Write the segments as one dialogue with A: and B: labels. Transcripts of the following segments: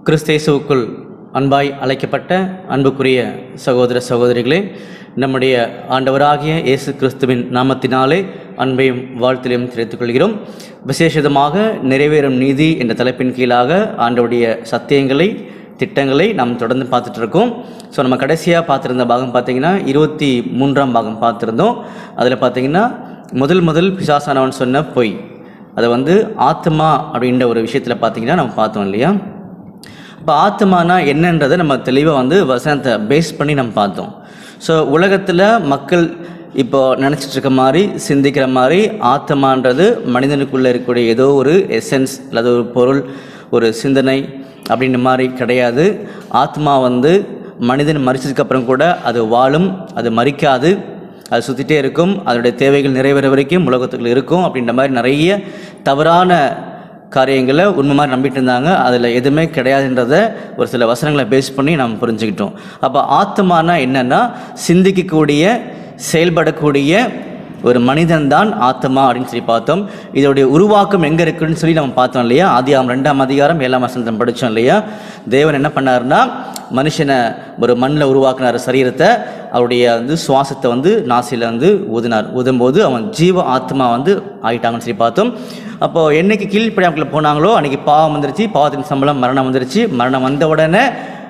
A: கிறிஸ்தேசுவுக்குள் அன்பாய் அழைக்கப்பட்ட அன்புக்குரிய சகோதர சகோதரிகளே நம்முடைய ஆண்டவராகிய இயேசு கிறிஸ்துவின் நாமத்தினாலே அன்பையும் வாழ்த்திலையும் தெரிவித்துக் கொள்கிறோம் விசேஷமாக நிறைவேறும் நீதி என்ற தலைப்பின் கீழாக ஆண்டவருடைய சத்தியங்களை திட்டங்களை நாம் தொடர்ந்து பார்த்துட்டு இருக்கோம் ஸோ நம்ம கடைசியாக பார்த்துருந்த பாகம் பார்த்தீங்கன்னா இருபத்தி மூன்றாம் பாகம் பார்த்துருந்தோம் அதில் பார்த்தீங்கன்னா முதல் முதல் பிசாசானவன் சொன்ன பொய் அதை வந்து ஆத்மா அப்படின்ற ஒரு விஷயத்தில் பார்த்தீங்கன்னா நம்ம பார்த்தோம் இல்லையா இப்போ ஆத்மானா என்னன்றதை நம்ம தெளிவாக வந்து வசனத்தை பேஸ் பண்ணி நம்ம பார்த்தோம் ஸோ உலகத்தில் மக்கள் இப்போ நினச்சிட்டு இருக்க மாதிரி சிந்திக்கிற மாதிரி ஆத்மான்றது மனிதனுக்குள்ளே இருக்கக்கூடிய ஏதோ ஒரு எசன்ஸ் அல்லது ஒரு பொருள் ஒரு சிந்தனை அப்படின்ற மாதிரி கிடையாது ஆத்மா வந்து மனிதன் மறிச்சதுக்கப்புறம் கூட அது வாழும் அது மறிக்காது அது சுற்றிட்டே இருக்கும் அதனுடைய தேவைகள் நிறைவேற வரைக்கும் உலகத்துக்குள்ள இருக்கும் அப்படின்ற மாதிரி நிறைய தவறான காரியங்களை உண்மை மாதிரி நம்பிட்டு இருந்தாங்க அதில் எதுவுமே கிடையாதுன்றத ஒரு சில வசனங்களை பேஸ் பண்ணி நம்ம புரிஞ்சுக்கிட்டோம் அப்போ ஆத்மானா என்னன்னா சிந்திக்கக்கூடிய செயல்படக்கூடிய ஒரு மனிதன் தான் ஆத்மா அப்படின்னு சொல்லி பார்த்தோம் இதோடைய உருவாக்கம் எங்கே இருக்குன்னு சொல்லி நம்ம பார்த்தோம் இல்லையா ஆதியாம் ரெண்டாம் அதிகாரம் ஏழாம் வசனத்தை படித்தோம் இல்லையா தேவன் என்ன பண்ணாருன்னா மனுஷனை ஒரு மண்ணில் உருவாக்குனார் சரீரத்தை அவருடைய வந்து சுவாசத்தை வந்து நாசியில் வந்து ஊதினார் ஊதும்போது அவன் ஜீவ ஆத்மா வந்து ஆயிட்டாங்கன்னு சொல்லி பார்த்தோம் அப்போது என்னைக்கு கீழ்ப்படியாமக்குள்ள போனாங்களோ அன்றைக்கி பாவம் வந்துருச்சு பாவத்தின் சம்பளம் மரணம் வந்துருச்சு மரணம் வந்த உடனே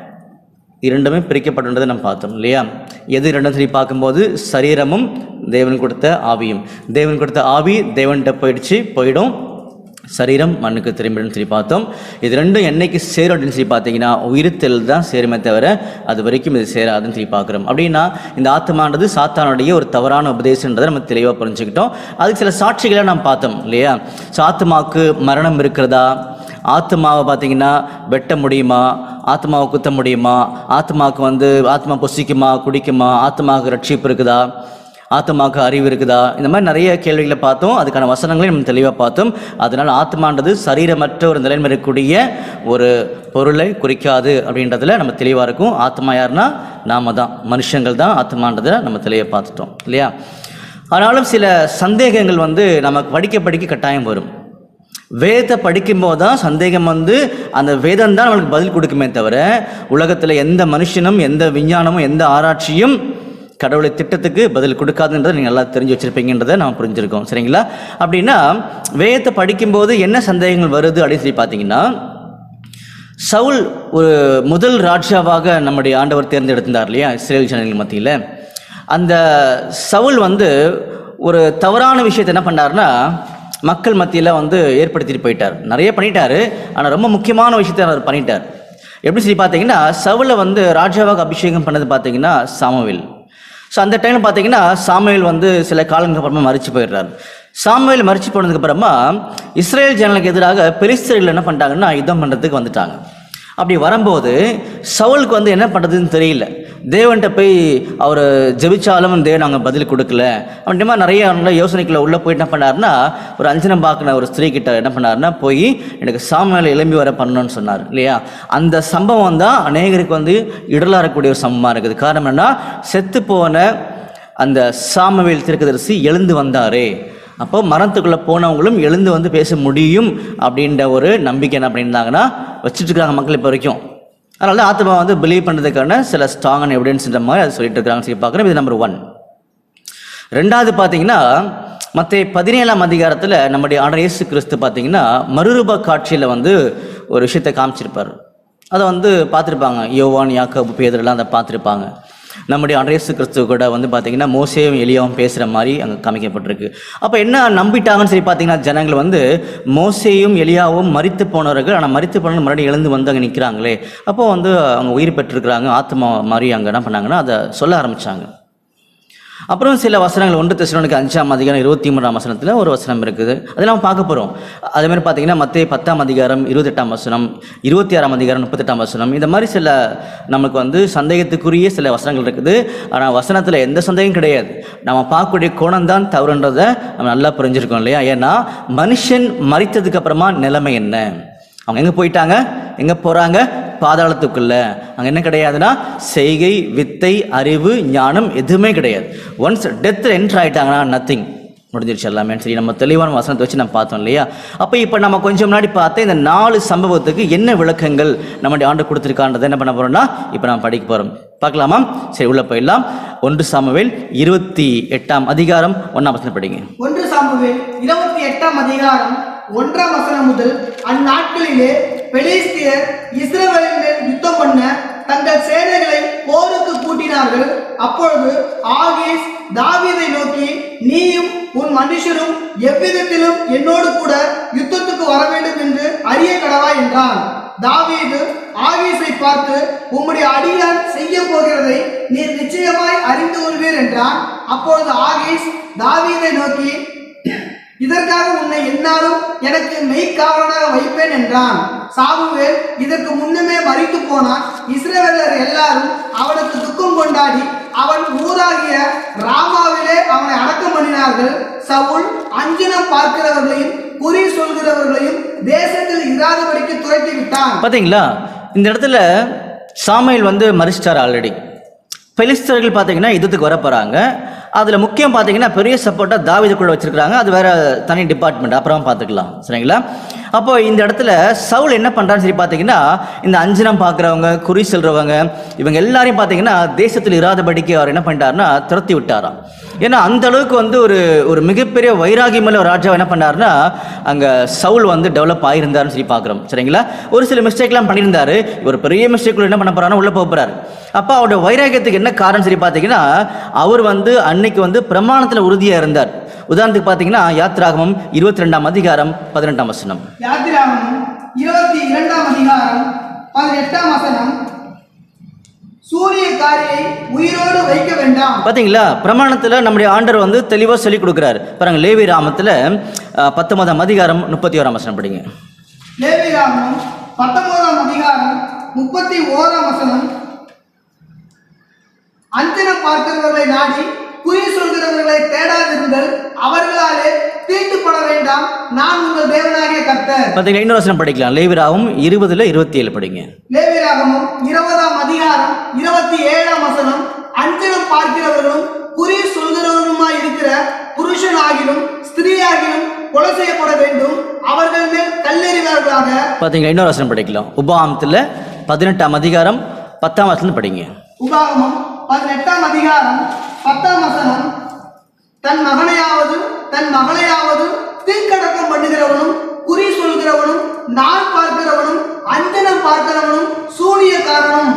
A: இரண்டுமே பிரிக்கப்பட்டுன்றதை நம்ம பார்த்தோம் இல்லையா எது ரெண்டும் சொல்லி பார்க்கும்போது சரீரமும் தேவன் கொடுத்த ஆவியும் தேவன் கொடுத்த ஆவி தேவன்கிட்ட போயிடுச்சு போயிடும் சரீரம் மண்ணுக்கு திரும்பிடும் சொல்லி பார்த்தோம் இது ரெண்டும் என்னைக்கு சேரும் அப்படின்னு சொல்லி பார்த்தீங்கன்னா உயிர்த்தல் தான் சேருமே தவிர அது வரைக்கும் இது சேராதுன்னு சொல்லி பார்க்குறோம் அப்படின்னா இந்த ஆத்மான்றது சாத்தானுடைய ஒரு தவறான உபதேசன்றதை நம்ம தெளிவாக புரிஞ்சுக்கிட்டோம் அதுக்கு சில சாட்சிகளை நம்ம பார்த்தோம் இல்லையா ஸோ ஆத்மாவுக்கு மரணம் இருக்கிறதா ஆத்மாவை பார்த்தீங்கன்னா வெட்ட முடியுமா ஆத்மாவை குத்த முடியுமா ஆத்மாவுக்கு வந்து ஆத்மா புசிக்குமா குடிக்குமா ஆத்மாவுக்கு ரட்சிப்பு இருக்குதா ஆத்மாவுக்கு அறிவு இருக்குதா இந்த மாதிரி நிறைய கேள்விகளை பார்த்தோம் அதுக்கான வசனங்களையும் நம்ம தெளிவாக பார்த்தோம் அதனால் ஆத்மான்றது சரீரமற்ற ஒரு நிலைமை இருக்கக்கூடிய ஒரு பொருளை குறிக்காது அப்படின்றதுல நம்ம தெளிவாக இருக்கும் ஆத்மா யாருன்னா நாம தான் மனுஷங்கள் தான் ஆத்மான்றதை நம்ம தெளிவாக பார்த்துட்டோம் இல்லையா ஆனாலும் சில சந்தேகங்கள் வந்து நமக்கு படிக்க படிக்க கட்டாயம் வரும் வேதத்தை படிக்கும்போது தான் சந்தேகம் வந்து அந்த வேதம் தான் நம்மளுக்கு பதில் கொடுக்குமே தவிர உலகத்தில் எந்த மனுஷனும் எந்த விஞ்ஞானமும் எந்த ஆராய்ச்சியும் கடவுளை திட்டத்துக்கு பதில் கொடுக்காதுன்றதை நீங்கள் நல்லா தெரிஞ்சு வச்சுருப்பீங்கன்றதை நம்ம புரிஞ்சிருக்கோம் சரிங்களா அப்படின்னா வேதத்தை படிக்கும்போது என்ன சந்தேகங்கள் வருது அப்படின்னு சொல்லி பார்த்தீங்கன்னா சவுல் ஒரு முதல் ராஜாவாக நம்முடைய ஆண்டவர் தேர்ந்தெடுத்திருந்தார் இல்லையா இஸ்ரேல் ஜனங்கள் மத்தியில் அந்த சவுல் வந்து ஒரு தவறான விஷயத்தை என்ன பண்ணார்னா மக்கள் மத்தியில் வந்து ஏற்படுத்திட்டு போயிட்டார் நிறைய பண்ணிட்டாரு ஆனால் ரொம்ப முக்கியமான விஷயத்தை அவர் பண்ணிட்டார் எப்படி சொல்லி பார்த்தீங்கன்னா சவுலை வந்து ராஜாவாக அபிஷேகம் பண்ணது பார்த்தீங்கன்னா சாமுவேல் ஸோ அந்த டைமில் பார்த்தீங்கன்னா சாமுவேல் வந்து சில காலங்களுக்கு அப்புறமா மறிச்சு போயிடுறாரு சாமுவேல் மறிச்சு போனதுக்கு அப்புறமா இஸ்ரேல் ஜனங்களுக்கு எதிராக பெலிஸ்தர்கள் என்ன பண்ணிட்டாங்கன்னா யுத்தம் பண்ணுறதுக்கு வந்துட்டாங்க அப்படி வரும்போது சவுலுக்கு வந்து என்ன பண்ணுறதுன்னு தெரியல தேவன்கிட்ட போய் அவர் ஜெபிச்சாலும் தேவன் அவங்க பதில் கொடுக்கல அப்படின்ற மாதிரி நிறைய நல்ல யோசனைக்குள்ள உள்ளே போய் என்ன பண்ணாருன்னா ஒரு அஞ்சனம் பார்க்கின ஒரு ஸ்திரீ கிட்ட என்ன பண்ணாருன்னா போய் எனக்கு சாமியால் எழும்பி வர பண்ணணும்னு சொன்னார் இல்லையா அந்த சம்பவம் தான் அநேகருக்கு வந்து இடலாக இருக்கக்கூடிய ஒரு சம்பவமாக இருக்குது காரணம் என்னன்னா செத்து போன அந்த சாமுவேல் திருக்கதரிசி எழுந்து வந்தாரே அப்போ மரத்துக்குள்ளே போனவங்களும் எழுந்து வந்து பேச முடியும் அப்படின்ற ஒரு நம்பிக்கை என்ன பண்ணியிருந்தாங்கன்னா வச்சுட்டு இருக்காங்க மக்கள் இப்போ வரைக்கும் அதனால தான் ஆத்மா வந்து பிலீவ் பண்ணுறதுக்கான சில ஸ்ட்ராங்கான எவிடன்ஸ்ன்ற மாதிரி அதை சொல்லிட்டு இருக்காங்க சொல்லி பார்க்குறோம் இது நம்பர் ஒன் ரெண்டாவது பார்த்தீங்கன்னா மற்ற பதினேழாம் அதிகாரத்தில் நம்முடைய ஆண்டர் இயேசு கிறிஸ்து பார்த்தீங்கன்னா மறுரூப காட்சியில் வந்து ஒரு விஷயத்தை காமிச்சிருப்பார் அதை வந்து பார்த்துருப்பாங்க யோவான் யாக்கோபு பேதரெல்லாம் அதை பார்த்துருப்பாங்க நம்முடைய ஆண்டர் இயேசு கிறிஸ்துவ கூட வந்து பார்த்தீங்கன்னா மோசேவும் எலியாவும் பேசுகிற மாதிரி அங்கே காமிக்கப்பட்டிருக்கு அப்போ என்ன நம்பிட்டாங்கன்னு சொல்லி பார்த்தீங்கன்னா ஜனங்கள் வந்து மோசேயும் எலியாவும் மறித்து போனவர்கள் ஆனால் மறித்து போனவங்க மறுபடியும் எழுந்து வந்து அங்கே நிற்கிறாங்களே அப்போ வந்து அவங்க உயிர் பெற்றிருக்கிறாங்க ஆத்மா மாதிரி அங்கே என்ன பண்ணாங்கன்னா அதை சொல்ல ஆரம்பித்தாங்க அப்புறம் சில வசனங்கள் ஒன்று தெசலோனுக்கு அஞ்சாம் அதிகாரம் இருபத்தி மூணாம் வசனத்தில் ஒரு வசனம் இருக்குது அதெல்லாம் பார்க்க போகிறோம் அதே மாதிரி பார்த்தீங்கன்னா மத்திய பத்தாம் அதிகாரம் இருபத்தெட்டாம் வசனம் இருபத்தி ஆறாம் அதிகாரம் முப்பத்தெட்டாம் வசனம் இந்த மாதிரி சில நமக்கு வந்து சந்தேகத்துக்குரிய சில வசனங்கள் இருக்குது ஆனால் வசனத்தில் எந்த சந்தேகம் கிடையாது நம்ம பார்க்கக்கூடிய கோணம் தான் தவறுன்றதை நம்ம நல்லா புரிஞ்சிருக்கோம் இல்லையா ஏன்னா மனுஷன் மறித்ததுக்கு அப்புறமா நிலைமை என்ன அவங்க எங்கே போயிட்டாங்க எங்கே போகிறாங்க பாதாளத்துக்குள்ள அங்கே என்ன கிடையாதுன்னா செய்கை வித்தை அறிவு ஞானம் எதுவுமே கிடையாது ஒன்ஸ் டெத்தில் என்ட்ரு ஆயிட்டாங்கன்னா நத்திங் முடிஞ்சிருச்சு எல்லாமே சரி நம்ம தெளிவான வசனத்தை வச்சு நம்ம பார்த்தோம் இல்லையா அப்போ இப்போ நம்ம கொஞ்சம் முன்னாடி பார்த்த இந்த நாலு சம்பவத்துக்கு என்ன விளக்கங்கள் நம்முடைய ஆண்டு கொடுத்துருக்கான்றதை என்ன பண்ண போறோம்னா இப்போ நம்ம படிக்க போகிறோம் பார்க்கலாமா சரி உள்ள போயிடலாம் ஒன்று சாமுவேல் இருபத்தி எட்டாம் அதிகாரம் ஒன்றாம் வசனம் படிங்க
B: ஒன்று சாமுவேல் இருபத்தி எட்டாம் அதிகாரம் ஒன்றாம் வசனம் முதல் அந்நாட்களிலே பெலிஸ்தியர் இஸ்ரவேலின் மேல் யுத்தம் பண்ண தங்கள் சேனைகளை போருக்கு கூட்டினார்கள் அப்பொழுது ஆகீஸ் தாவீதை நோக்கி நீயும் உன் மனுஷரும் எவ்விதத்திலும் என்னோடு கூட யுத்தத்துக்கு வர வேண்டும் என்று அறிய கடவா என்றான் தாவீது ஆகீஸை பார்த்து உம்முடைய அடியான் செய்ய போகிறதை நீர் நிச்சயமாய் அறிந்து கொள்வீர் என்றான் அப்பொழுது ஆகீஸ் தாவீதை நோக்கி இதற்காக உன்னை என்னாலும் எனக்கு மெய்க்காவலனாக வைப்பேன் என்றான் சாமுவேல் இதற்கு முன்னமே மறித்து போனான் இஸ்ரவேலர் எல்லாரும் அவனுக்கு துக்கம் கொண்டாடி அவன் ஊராகிய ராமாவிலே அவனை அடக்கம் பண்ணினார்கள் சவுல் அஞ்சினம் பார்க்கிறவர்களையும் குறி சொல்கிறவர்களையும் தேசத்தில் இராதபடிக்கு துரத்தி விட்டான்
A: பார்த்தீங்களா இந்த இடத்துல சாமுவேல் வந்து மறிச்சிட்டார் ஆல்ரெடி பெலிஸ்தர்கள் பார்த்தீங்கன்னா யுத்தத்துக்கு வர போகிறாங்க அதில் முக்கியம் பார்த்தீங்கன்னா பெரிய சப்போர்ட்டாக தாவிதுக்குள்ள வச்சிருக்காங்க அது வேற தனி டிபார்ட்மெண்ட் அப்புறம் பார்த்துக்கலாம் சரிங்களா அப்போ இந்த இடத்துல சவுல் என்ன பண்ணுறான்னு சரி பார்த்தீங்கன்னா இந்த அஞ்சனம் பார்க்குறவங்க குறி செல்றவங்க இவங்க எல்லாரையும் பார்த்தீங்கன்னா தேசத்தில் இராதபடிக்கு அவர் என்ன பண்ணிட்டாருன்னா துரத்தி விட்டாராம் ஏன்னா அந்த அளவுக்கு வந்து ஒரு ஒரு மிகப்பெரிய வைராகியமுள்ள ஒரு ராஜா என்ன பண்ணாருன்னா அங்கே சவுல் வந்து டெவலப் ஆகியிருந்தாருன்னு சொல்லி பார்க்குறோம் சரிங்களா ஒரு சில மிஸ்டேக்லாம் பண்ணியிருந்தாரு ஒரு பெரிய மிஸ்டேக்குள்ள என்ன பண்ண போறாருன்னா உள்ள போக போறாரு அப்போ அவருடைய வைராகியத்துக்கு என்ன காரணம் சரி பார்த்தீங்கன்னா அவர் வந்து அன்னைக்கு வந்து பிரமாணத்தில் உறுதியாக இருந்தார் உதாரணத்துக்கு பார்த்தீங்கன்னா யாத்ராகமம் இருபத்தி ரெண்டாம் அதிகாரம் பதினெட்டாம் வசனம்
B: யாத்திராகமம் இருபத்தி இரண்டாம் அதிகாரம் பதினெட்டாம் வசனம் சூரியக்காரியை உயிரோடு வைக்க வேண்டாம்
A: பார்த்தீங்களா பிரமாணத்தில் நம்முடைய ஆண்டர் வந்து தெளிவாக சொல்லி கொடுக்குறாரு பாருங்க லேவி ராமத்தில் பத்தொன்பதாம் அதிகாரம் முப்பத்தி ஓராம் வசனம் படிங்க
B: லேவிராமம் பத்தொன்பதாம் அதிகாரம் முப்பத்தி ஓராம் வசனம் அஞ்சனம் பார்க்கிறவர்களை நாடி குறி சொல்கிறவர்களை தேடாதிருங்கள் அவர்களாலே தீட்டுப்பட வேண்டாம் நான் உங்கள் தேவனாகிய கர்த்தர்
A: பார்த்தீங்களா இன்னொரு வசனம் படிக்கலாம் லேவிராவும் இருபதுல இருபத்தி ஏழு படிங்க
B: லேவிராகமம் இருபதாம் அதிகாரம் இருபத்தி ஏழாம் வசனம் அஞ்சனம் பார்க்கிறவர்களும் குறி சொல்கிறவர்களுமாய் இருக்கிற புருஷனாகிலும் ஸ்திரீயாகிலும் கொலை செய்யப்பட வேண்டும் அவர்கள் மேல் கல்லெறிவார்களாக
A: பார்த்தீங்களா இன்னொரு வசனம் படிக்கலாம் உபாமத்தில் பதினெட்டாம் அதிகாரம் பத்தாம் வசனம் படிங்க
B: உபாகமம் பதினெட்டாம் அதிகாரம் பத்தாம் வசனம் தன் மகனையாவது தன் மகளையாவது தீக்கடக்கம் பண்ணுகிறவனும் குறி சொல்கிறவனும் நாள் பார்க்கிறவனும் அஞ்சனம் பார்க்கிறவனும் சூனியக்காரனும்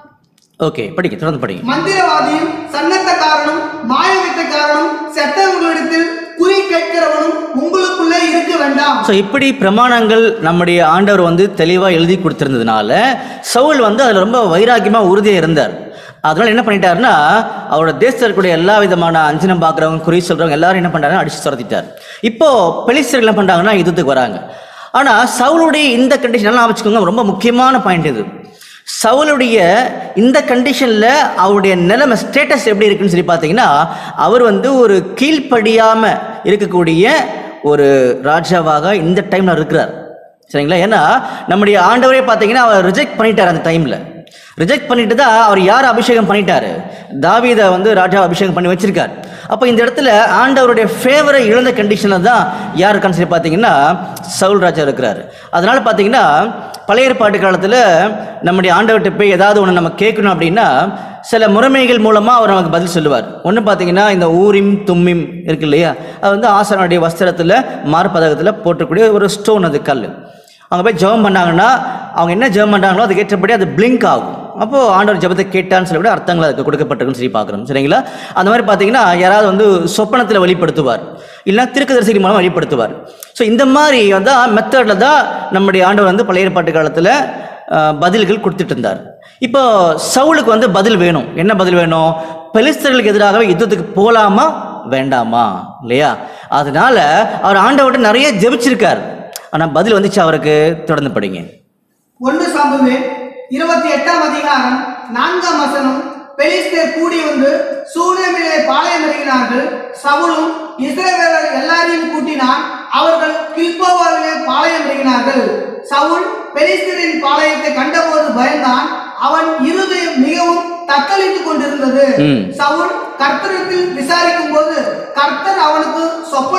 A: ஓகே படிக்க தொடர்ந்து படிங்க
B: மந்திரவாதியும் சன்னத்தக்காரனும் மாயவித்தைக்காரனும் செத்தவர்களிடத்தில் குறி கேட்கிறவனும் உங்களுக்குள்ளே இருக்க வேண்டாம்
A: ஸோ இப்படி பிரமாணங்கள் நம்முடைய ஆண்டவர் வந்து தெளிவாக எழுதி கொடுத்திருந்ததுனால சவுல் வந்து அதில் ரொம்ப வைராக்கியமாக உறுதியாக இருந்தார் அதனால என்ன பண்ணிட்டாருன்னா அவரோட தேசத்தில் இருக்கக்கூடிய எல்லா விதமான அஞ்சனம் பார்க்குறவங்க குறி சொல்கிறவங்க எல்லாரும் என்ன பண்ணுறாங்க அடிச்சு துரத்திட்டார் இப்போ பெலிஸ்தர்கள் என்ன பண்ணுறாங்கன்னா யுத்தத்துக்கு வராங்க ஆனால் சவுலுடைய இந்த கண்டிஷன் எல்லாம் வச்சுக்கோங்க ரொம்ப முக்கியமான பாயிண்ட் இது சவுலுடைய இந்த கண்டிஷனில் அவருடைய நிலைமை ஸ்டேட்டஸ் எப்படி இருக்குன்னு சொல்லி பார்த்தீங்கன்னா அவர் வந்து ஒரு கீழ்ப்படியாமல் இருக்கக்கூடிய ஒரு ராஜாவாக இந்த டைமில் இருக்கிறார் சரிங்களா ஏன்னா நம்முடைய ஆண்டவரே பார்த்தீங்கன்னா அவர் ரிஜெக்ட் பண்ணிட்டார் அந்த டைமில் ரிஜெக்ட் பண்ணிட்டு தான் அவர் யார் அபிஷேகம் பண்ணிட்டாரு தாவீதை வந்து ராஜா அபிஷேகம் பண்ணி வச்சிருக்கார் அப்போ இந்த இடத்துல ஆண்டவருடைய ஃபேவரை இழந்த கண்டிஷனில் தான் யார் இருக்கான்னு சொல்லி பார்த்தீங்கன்னா சவுல் ராஜா இருக்கிறார் அதனால பார்த்தீங்கன்னா பழைய ஏற்பாட்டு காலத்தில் நம்முடைய ஆண்டவர்கிட்ட போய் ஏதாவது ஒன்று நம்ம கேட்கணும் அப்படின்னா சில முறைமைகள் மூலமாக அவர் நமக்கு பதில் சொல்லுவார் ஒன்று பார்த்தீங்கன்னா இந்த ஊரிம் தும்மிம் இருக்கு இல்லையா அது வந்து ஆசனுடைய வஸ்திரத்தில் மார்பதகத்தில் போட்டக்கூடிய ஒரு ஸ்டோன் அது கல் அவங்க போய் ஜெபம் பண்ணாங்கன்னா அவங்க என்ன ஜெபம் பண்ணுறாங்களோ அதுக்கு ஏற்றபடி அது பிளிங்க் ஆகும் அப்போது ஆண்டவர் ஜெபத்தை கேட்டான்னு சொல்லி கூட அர்த்தங்கள் அதுக்கு கொடுக்கப்பட்டிருக்குன்னு சொல்லி பார்க்குறோம் சரிங்களா அந்த மாதிரி பார்த்தீங்கன்னா யாராவது வந்து சொப்பனத்தில் வெளிப்படுத்துவார் இல்லைன்னா திருக்கதரிசி மூலம் வெளிப்படுத்துவார் ஸோ இந்த மாதிரி வந்து மெத்தடில் தான் நம்முடைய ஆண்டவர் வந்து பழைய ஏற்பாட்டு காலத்தில் அஹ், பதில்கள் கொடுத்துட்டு இருந்தார் இப்போ சவுலுக்கு வந்து பதில் வேணும் என்ன பதில் வேணும் பெலிஸ்தர்களுக்கு எதிராகவே யுத்தத்துக்கு போகலாமா வேண்டாமா இல்லையா அதனால அவர் ஆண்டவர்கிட்ட நிறைய ஜெபிச்சிருக்கார் ஆனால் பதில் வந்துச்சு அவருக்கு தொடர்ந்து படிங்க
B: ஒன்று சாம்புவேல் இருபத்தி எட்டாம் அதிகாரம் நான்காம் வசனம் பெலிஸ்தேர் கூடி வந்து சூனேமிலே பாளையம் இறங்கினார்கள் சவுலும் இஸ்ரவேலர் எல்லாரையும் கூட்டினான் அவர்கள் கில்போவாவிலே பாளையம் இறங்கினார்கள் சவுல் பெலிஸ்தரின் பாளையத்தை கண்டபோது பயந்தான் அவன் இருதயம் மிகவும் தத்தளித்துக் கொண்டிருந்தது
A: ம்.
B: சவுல் கர்த்தரிடத்தில் விசாரிக்கும் போது கர்த்தர் அவனுக்கு சொப்பன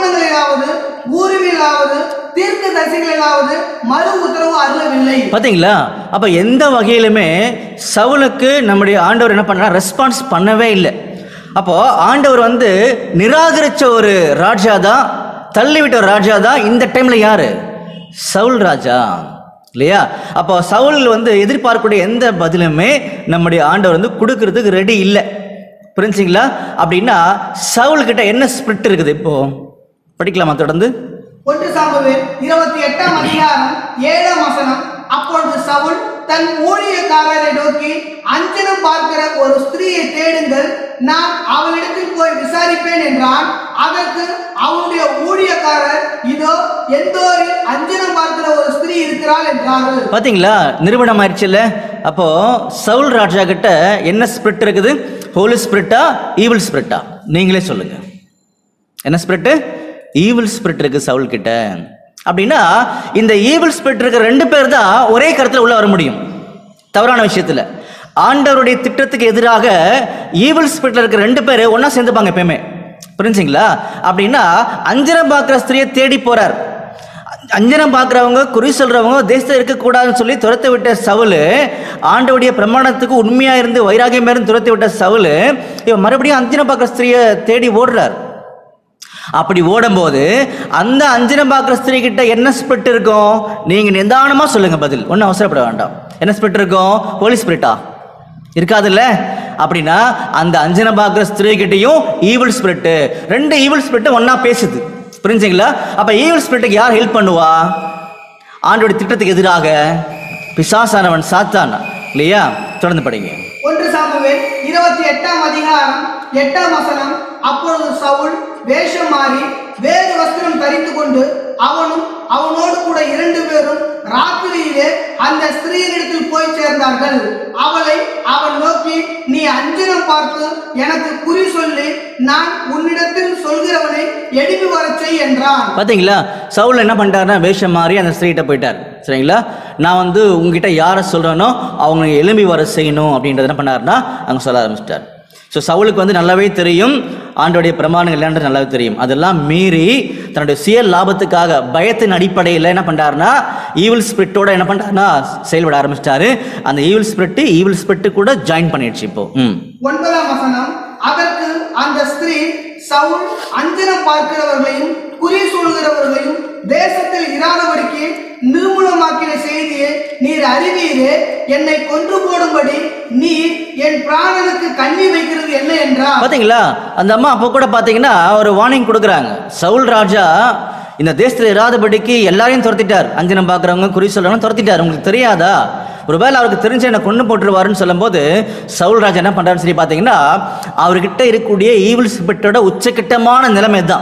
B: தீர்க்கதரிசிகளாவது மறு உத்தரவு அருளவில்லை
A: பாத்தீங்களா அப்ப எந்த வகையிலுமே சவுலுக்கு நம்முடைய ஆண்டவர் என்ன பண்ணா ரெஸ்பான்ஸ் பண்ணவே இல்லை அப்போ ஆண்டவர் வந்து நிராகரிச்ச ஒரு ராஜா தான் தள்ளிவிட்ட ஒரு ராஜா தான் இந்த டைம்ல யாரு சவுல் ராஜா இல்லையா அப்போ சவுல் வந்து எதிர்பார்க்கக்கூடிய எந்த பதிலுமே நம்முடைய ஆண்டவர் வந்து கொடுக்கறதுக்கு ரெடி இல்லை புரிஞ்சுங்களா அப்படின்னா சவுல் கிட்ட என்ன ஸ்பிரிட் இருக்குது இப்போ படிக்கலாமா தொடர்ந்து
B: ஒன்று சாமுவேல் இருபத்தி எட்டாம் அதிகாரம் ஏழாம் வசனம் அப்பொழுது சவுல் தன் ஊழியக்காரரை நோக்கி அஞ்சனம் பார்க்கிற ஒரு ஸ்திரீயை தேடுங்கள் நான் அவளிடத்தில் போய் விசாரிப்பேன் என்றான் அதற்கு அவனுடைய ஊழியக்காரர் இதோ எந்தோரில் அஞ்சனம் பார்க்கிற ஒரு ஸ்திரீ இருக்கிறாள் என்றார்கள்
A: பாத்தீங்களா நிறுவனம் ஆயிடுச்சுல்ல அப்போ சவுல் ராஜா கிட்ட என்ன ஸ்பிரிட் இருக்குது ஹோலி ஸ்பிரிட்டா ஈவில் ஸ்பிரிட்டா நீங்களே சொல்லுங்க என்ன ஸ்பிரிட் ஈவில் ஸ்பிரிட் இருக்கு சவுல் கிட்ட அப்படின்னா இந்த ஈவில் ஸ்பிரிட் இருக்கிற ரெண்டு பேர் தான் ஒரே கருத்துல உள்ள வர முடியும் தவறான விஷயத்துல ஆண்டவருடைய திட்டத்துக்கு எதிராக ஈவில் ஸ்பிரிட்ல இருக்கிற ரெண்டு பேர் ஒண்ணா சேர்ந்துப்பாங்க எப்பயுமே புரிஞ்சுங்களா அப்படின்னா அஞ்சனம் பார்க்குற ஸ்திரியை தேடி போறார் அஞ்சனம் பார்க்குறவங்க குறி சொல்றவங்க தேசத்தில் இருக்கக்கூடாதுன்னு சொல்லி துரத்தி விட்ட சவுல் ஆண்டவுடைய பிரமாணத்துக்கு உண்மையா இருந்து வைராகியமா இருந்து துரத்தி விட்ட சவுல் இவன் மறுபடியும் அஞ்சனம் பார்க்குற ஸ்திரியை தேடி ஓடுறார் அப்படி ஓடும்போது அந்த அஞ்சனம் பார்க்குற ஸ்திரீ கிட்ட என்ன ஸ்பிரிட் இருக்கும் நீங்க நிதானமா சொல்லுங்க பதில் ஒன்றும் அவசரப்பட வேண்டாம் என்ன ஸ்பிரிட் இருக்கும் ஹோலி ஸ்பிரிட்டா இருக்காதுல்ல அப்படின்னா அந்த அஞ்சனம் பார்க்குற ஸ்திரீ கிட்டயும் ஈவில் ஸ்பிரிட் ரெண்டு ஈவில் ஸ்பிரிட் ஒண்ணா பேசுது புரிஞ்சுங்களா அப்ப ஈவில் ஸ்பிரிட்டுக்கு யார் ஹெல்ப் பண்ணுவா ஆண்டோட திட்டத்துக்கு எதிராக பிசாசானவன் சாத்தான் இல்லையா தொடர்ந்து படிங்க
B: ஒன்று சாமுவேல் இருபத்தி எட்டாம் அதிகாரம் எட்டாம் வசனம் அப்பொழுது சவுல் வேஷம் மாறி வேறு வஸ்திரம் தரித்து கொண்டு அவனும் அவனோடு கூட இரண்டு பேரும் ராத்திரியிலே அந்த ஸ்திரீனிடத்தில் போய் சேர்ந்தார்கள் அவளை அவன் நோக்கி நீ அஞ்சனம் பார்த்து எனக்கு குறி சொல்லி நான் உன்னிடத்தில் சொல்கிறவனை எழுப்பி வரச் செய் என்றான்
A: பாத்தீங்களா சவுல் என்ன பண்ணிட்டாருன்னா வேஷம் மாறி அந்த ஸ்திரீகிட்ட போயிட்டார் சரிங்களா நான் வந்து உங்ககிட்ட யாரை சொல்கிறேனோ அவங்க எலும்பி வர செய்யணும் அப்படின்றத என்ன பண்ணாருன்னா அங்கே சொல்ல ஆரம்பிச்சிட்டார் ஸோ சவுலுக்கு வந்து நல்லாவே தெரியும் ஆண்டோடைய பிரமாணங்கள் என்னன்றது நல்லாவே தெரியும் அதெல்லாம் மீறி தன்னுடைய சுய லாபத்துக்காக பயத்தின் அடிப்படையில் என்ன பண்ணுறாருன்னா ஈவில் ஸ்பிரிட்டோட என்ன பண்ணுறாருன்னா செயல்பட ஆரம்பிச்சிட்டாரு அந்த ஈவில் ஸ்பிரிட்டு ஈவில் ஸ்பிரிட்டு கூட ஜாயின் பண்ணிடுச்சு இப்போ ம்
B: ஒன்பதாம் வசனம் அதற்கு அந்த ஸ்திரீ சவுல் அஞ்சனம் பார்க்கிறவர்களையும் குறி சொல்கிறவர்களையும் தேசத்தில் இராதபடிக்கு நிர்மூலமாக்கின செய்தியை நீர் அறிவீரே என்னை கொன்று போடும்படி நீர் என் பிராணனுக்கு கண்ணி வைக்கிறது என்ன என்றார்
A: பாத்தீங்களா அந்த அம்மா அப்போ கூட பாத்தீங்கன்னா ஒரு வார்னிங் கொடுக்குறாங்க சவுல் ராஜா இந்த தேசத்தில் இராதபடிக்கு எல்லாரையும் துரத்திட்டார் அஞ்சனம் பார்க்குறவங்க குறி சொல்றவங்க துரத்திட்டார் உங்களுக்கு தெரியாதா ஒருவேளை அவருக்கு தெரிஞ்ச என்ன கொண்டு போட்டுருவாருன்னு சொல்லும்போது சவுல் ராஜா என்ன பண்றாருன்னு சொல்லி பார்த்தீங்கன்னா அவர்கிட்ட இருக்கக்கூடிய ஈவில் ஸ்பிரிட்டோட உச்சக்கட்டமான நிலைமை தான்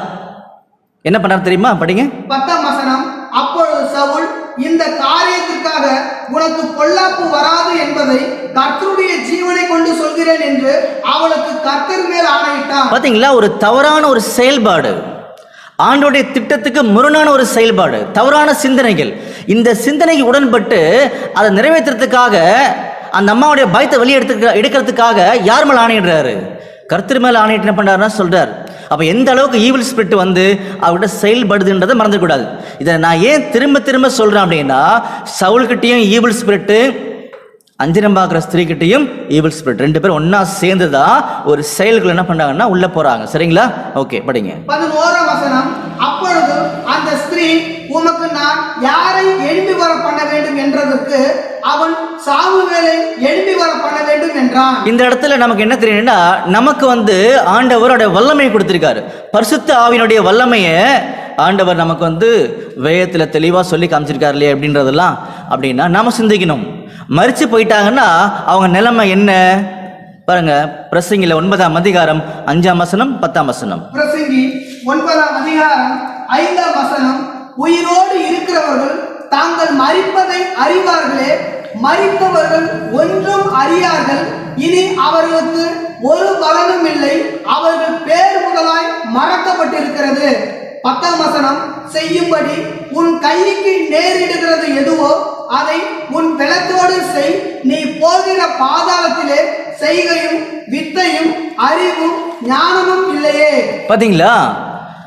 A: என்ன பண்ணாரு தெரியுமா படிங்க
B: பத்தாம் வசனம் அப்பொழுது சவுல் இந்த காரியத்திற்காக உனக்கு பொல்லாப்பு வராது என்பதை கர்த்தருடைய ஜீவனை கொண்டு சொல்கிறேன் என்று அவளுக்கு கர்த்தர் மேல் ஆணையிட்டான்
A: பாத்தீங்களா ஒரு தவறான ஒரு செயல்பாடு ஆண்டோடைய திட்டத்துக்கு முரணான ஒரு செயல்பாடு தவறான சிந்தனைகள் இந்த சிந்தனைக்கு உடன்பட்டு அதை நிறைவேற்றுறதுக்காக அந்த அம்மாவுடைய பயத்தை வெளியே எடுத்து எடுக்கிறதுக்காக யார் மேல ஆணையிடுறாரு கர்த்தர் மேல ஆணையிட்டு என்ன பண்றாருன்னா சொல்றார் அப்ப எந்த அளவுக்கு ஈவில் ஸ்பிரிட் வந்து அவர்கிட்ட செயல்படுதுன்றதை மறந்துடக்கூடாது இதை நான் ஏன் திரும்ப திரும்ப சொல்றேன் அப்படின்னா சவுல்கிட்டயும் ஈவில் ஸ்பிரிட்டு அஞ்சனம் பார்க்குற ஸ்திரீகிட்டையும் ஈவில் ஸ்பிரிட் ரெண்டு பேரும் ஒண்ணா சேர்ந்து தான் ஒரு செயல்கள் என்ன பண்றாங்கன்னா உள்ள போறாங்க சரிங்களா ஓகே படிங்க
B: பதினோராம் வசனம் அப்பொழுது அந்த ஸ்திரீ உமக்கு நான் யாரை எழுப்பி வர பண்ண வேண்டும் என்றதற்கு அவன் சாமுவேலை எழுப்பி வர பண்ண வேண்டும் என்றான்
A: இந்த இடத்துல நமக்கு என்ன தெரியும்னா நமக்கு வந்து ஆண்டவரோட வல்லமையை கொடுத்திருக்காரு பரிசுத்த ஆவியினுடைய வல்லமையை ஆண்டவர் நமக்கு வந்து வேதத்தில் தெளிவாக சொல்லி காமிச்சிருக்காரு இல்லையா அப்படின்றதெல்லாம் அப்படின்னா நாம சிந்திக்கணும் மறிச்சு போயிட்டாங்கன்னா அவங்க நிலைமை என்ன பாருங்க பிரசங்கில ஒன்பதாம் அதிகாரம் அஞ்சாம் வசனம் பத்தாம் வசனம்
B: பிரசங்கி ஒன்பதாம் அதிகாரம் ஐந்தாம் வசனம் உயிரோடு இருக்கிறவர்கள் தாங்கள் மறிப்பதை அறிவார்களே மறித்தவர்கள் ஒன்றும் அறியார்கள் இனி அவர்களுக்கு ஒரு பலனும் இல்லை அவர்கள் பேர் முதலாய் மறக்கப்பட்டிருக்கிறது பத்தாம் வசனம் செய்யும்படி உன் கைக்கு நேரிடுகிறது எதுவோ அதை உன் பிளத்தோடு செய் நீ போகிற பாதாளத்திலே செய்கையும் வித்தையும் அறிவும் ஞானமும் இல்லையே
A: பாத்தீங்களா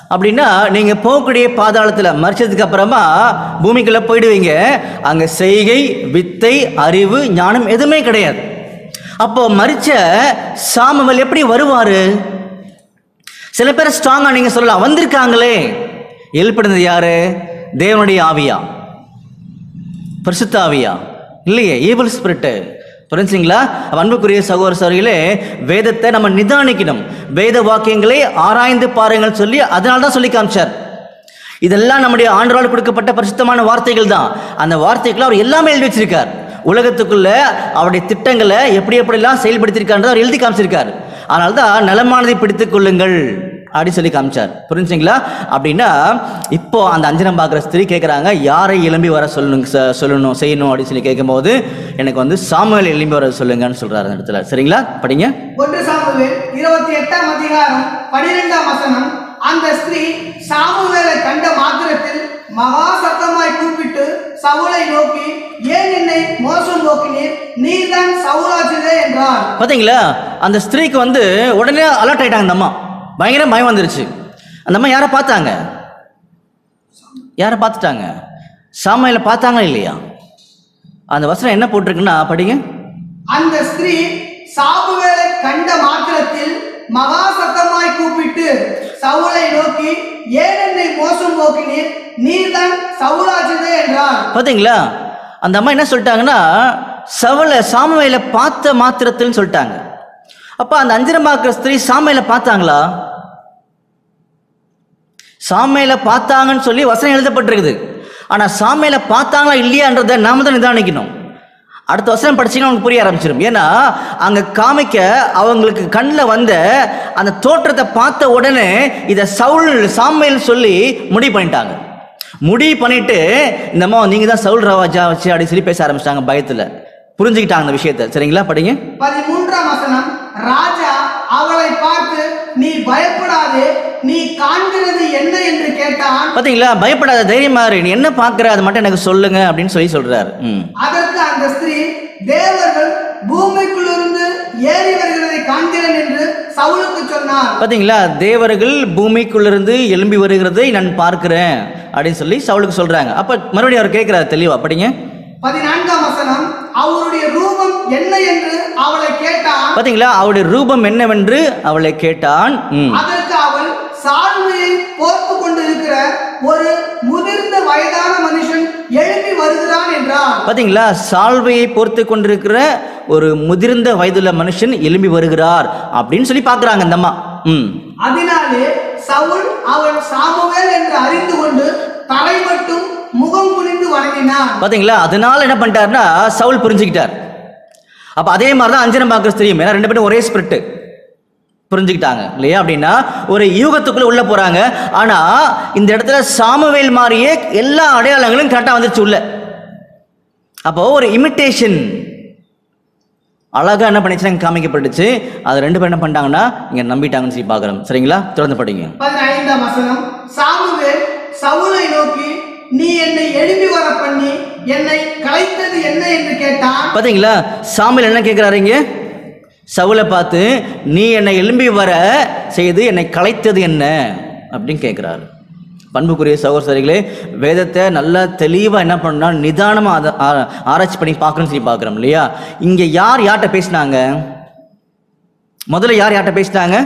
A: அப்படின்னா நீங்க போகக்கூடிய பாதாளத்துல மறிச்சதுக்கு அப்புறமா பூமிக்குள்ள போயிடுவீங்க அங்க செய்கை வித்தை அறிவு ஞானம் எதுவுமே கிடையாது அப்போ மறிச்ச சாமுவேல் எப்படி வருவாரு சில பேர் ஸ்ட்ராங்கா நீங்க சொல்லலாம் வந்திருக்காங்களே எழுப்பினது யாரு தேவனுடைய ஆவியா பரிசுத்த ஆவியா இல்லையே ஈவல் ஸ்பிரிட்டு புரிஞ்சுங்களா அன்புக்குரிய சகோதர சகோதரிகளே வேதத்தை நம்ம நிதானிக்கணும் வேத வாக்கியங்களை ஆராய்ந்து பாருங்கள் சொல்லி அதனால தான் சொல்லி காமிச்சார் இதெல்லாம் நம்முடைய ஆண்டரால் கொடுக்கப்பட்ட பரிசுத்தமான வார்த்தைகள் தான் அந்த வார்த்தைகளை அவர் எல்லாமே எழுதி வச்சிருக்கார் உலகத்துக்குள்ள அவருடைய திட்டங்களை எப்படி எப்படிலாம் செயல்படுத்தியிருக்காருன்றதை அவர் எழுதி காமிச்சிருக்கார் அதனால தான் நலமானதை பிடித்துக் கொள்ளுங்கள் அப்படி சொல்லி காமிச்சார் புரிஞ்சுங்களா அப்படின்னா இப்போ அந்த அஞ்சனம் பார்க்குற ஸ்திரீ கேட்குறாங்க யாரை எழும்பி வர சொல்லணும் ச- சொல்லணும் செய்யணும் அப்படின்னு சொல்லி கேட்கும்போது எனக்கு வந்து சாமுவேல் எழும்பி வர சொல்லுங்கன்னு சொல்றாரு அந்த இடத்துல சரிங்களா படிங்க
B: ஒன்று சாமுவேல் இருபத்தி எட்டாம் அதிகாரம் பனிரெண்டாம் வசனம் அந்த ஸ்திரீ சாமுவேலை கண்ட மாத்திரத்தில் மகா சத்தமாய் கூப்பிட்டு சவுலை நோக்கி ஏன் என்னை மோசம் நோக்கினீர் நீர்தான் சவுலாச்சுதே என்றார்
A: பார்த்தீங்களா அந்த ஸ்திரீக்கு வந்து உடனே அலர்ட் ஆயிட்டாங்க அந்த அம்மா பயங்கர பயம் வந்துருச்சு அந்த அம்மா யாரை பார்த்தாங்க யாரை பார்த்துட்டாங்க சாமையில பார்த்தாங்களா இல்லையா அந்த வசனம் என்ன போட்டிருக்குன்னா படிங்க
B: அந்த ஸ்திரீ சாமுவேலை கண்ட மாத்திரத்தில் மகா சத்தமாய் கூப்பிட்டு சவுலை நோக்கி ஏன் என்னை மோசம் நோக்கினீர் நீர்தான் சவுலாச்சுதே என்றார்
A: பார்த்தீங்களா அந்த அம்மா என்ன சொல்லிட்டாங்கன்னா சவலை சாமுவேல பார்த்த மாத்திரத்தில்னு சொல்லிட்டாங்க அப்போ அந்த அஞ்சனமாக்குற ஸ்திரீ சாமையில பார்த்தாங்களா சாமையில பார்த்தாங்கன்னு சொல்லி வசனம் எழுதப்பட்டிருக்குது ஆனா சாமையில பார்த்தாங்களா இல்லையான்றதை நாம தான் நிதானிக்கணும் அடுத்த வசனம் படிச்சீங்கன்னா உங்களுக்கு புரிய ஆரம்பிச்சிடும் ஏன்னா அங்க காமிக்க அவங்களுக்கு கண்ணில் வந்த அந்த தோற்றத்தை பார்த்த உடனே இதை சவுல் சாமையில் சொல்லி முடிவு பண்ணிட்டாங்க முடிவு பண்ணிட்டு இந்த அம்மா நீங்க தான் சவுல் ராஜா வச்சு அப்படி சொல்லி பேச ஆரம்பிச்சிட்டாங்க பயத்துல புரிஞ்சுக்கிட்டாங்க அந்த விஷயத்தை சரிங்களா படிங்க
B: பதிமூன்றாம் வசனம் ராஜா அவளை பார்த்து நீ பயப்படாதே நீ காண்கிறது என்ன என்று கேட்டான்
A: பாத்தீங்களா பயப்படாத தைரியமா இரு நீ என்ன பார்க்குற அதை மட்டும் எனக்கு சொல்லுங்க அப்படின்னு சொல்லி சொல்றாரு ம்
B: அதற்கு அந்த ஸ்திரீ தேவர்கள் பூமிக்குள்ளிருந்து ஏறி வருகிறதை காண்கிறேன் என்று சவுலுக்கு சொன்னார்
A: பாத்தீங்களா தேவர்கள் பூமிக்குள்ளிருந்து எழும்பி வருகிறதை நான் பார்க்கிறேன் அப்படின்னு சொல்லி சவுலுக்கு சொல்றாங்க அப்ப மறுபடியும் அவர் கேட்கிறாரு தெளிவா படிங்க
B: பதினான்காம் வசனம் அவருடைய ரூபம் என்ன என்று அவளை கேட்டான்
A: பாத்தீங்களா அவருடைய ரூபம் என்னவென்று அவளை கேட்டான் ம்
B: அதற்கு அவள் சால்வையை போர்த்து கொண்டிருக்கிற ஒரு முதிர்ந்த வயதான மனுஷன் எழுப்பி வருகிறான் என்றார்
A: பாத்தீங்களா சால்வையை பொறுத்து கொண்டிருக்கிற ஒரு முதிர்ந்த வயதுள்ள மனுஷன் எழும்பி வருகிறார் அப்படின்னு சொல்லி பார்க்கறாங்க அந்த அம்மா ம்
B: அதனாலே சவுல் அவன் சாமுவேல் என்று அறிந்து கொண்டு தலை மட்டும் முகம் குனிந்து வணங்கினான்
A: பாத்தீங்களா அதனால என்ன பண்ணிட்டாருன்னா சவுல் புரிஞ்சுக்கிட்டார் அப்ப அதே மாதிரி தான் அஞ்சனம் பார்க்குற ஸ்திரீயும் ஏன்னா ரெண்டு பேரும் ஒரே ஸ்பிரிட் புரிஞ்சுக்கிட்டாங்க இல்லையா அப்படின்னா ஒரு யூகத்துக்குள்ள உள்ள போறாங்க ஆனா இந்த இடத்துல சாமுவேல் மாதிரியே எல்லா அடையாளங்களும் கரெக்டா வந்துருச்சு உள்ள அப்போ ஒரு இமிட்டேஷன் அழகா என்ன பண்ணிச்சுன்னா காமிக்கப்பட்டுச்சு அது ரெண்டு பேரும் என்ன பண்ணிட்டாங்கன்னா இங்க நம்பிட்டாங்கன்னு சொல்லி பார்க்குறோம் சரிங்களா தொடர்ந்து படிங்க
B: பதினைந்தாம் வசனம் சாமுவேல் சவுலை நோக்கி நீ என்னை எழுப்பி வர பண்ணி என்னை கலைத்தது என்ன என்று கேட்டான்
A: பாத்தீங்களா சாமியில் என்ன கேட்குறாருங்க சவுலை பார்த்து நீ என்னை எழும்பி வர செய்து என்னை கலைத்தது என்ன அப்படின்னு கேட்குறாரு பண்புக்குரிய சகோதரிகளே வேதத்தை நல்லா தெளிவாக என்ன பண்ணா நிதானமாக அதை ஆ- ஆராய்ச்சி பண்ணி பார்க்கணும்னு சொல்லி பார்க்குறோம் இல்லையா இங்கே யார் யார்கிட்ட பேசினாங்க முதல்ல யார் யார்கிட்ட பேசினாங்க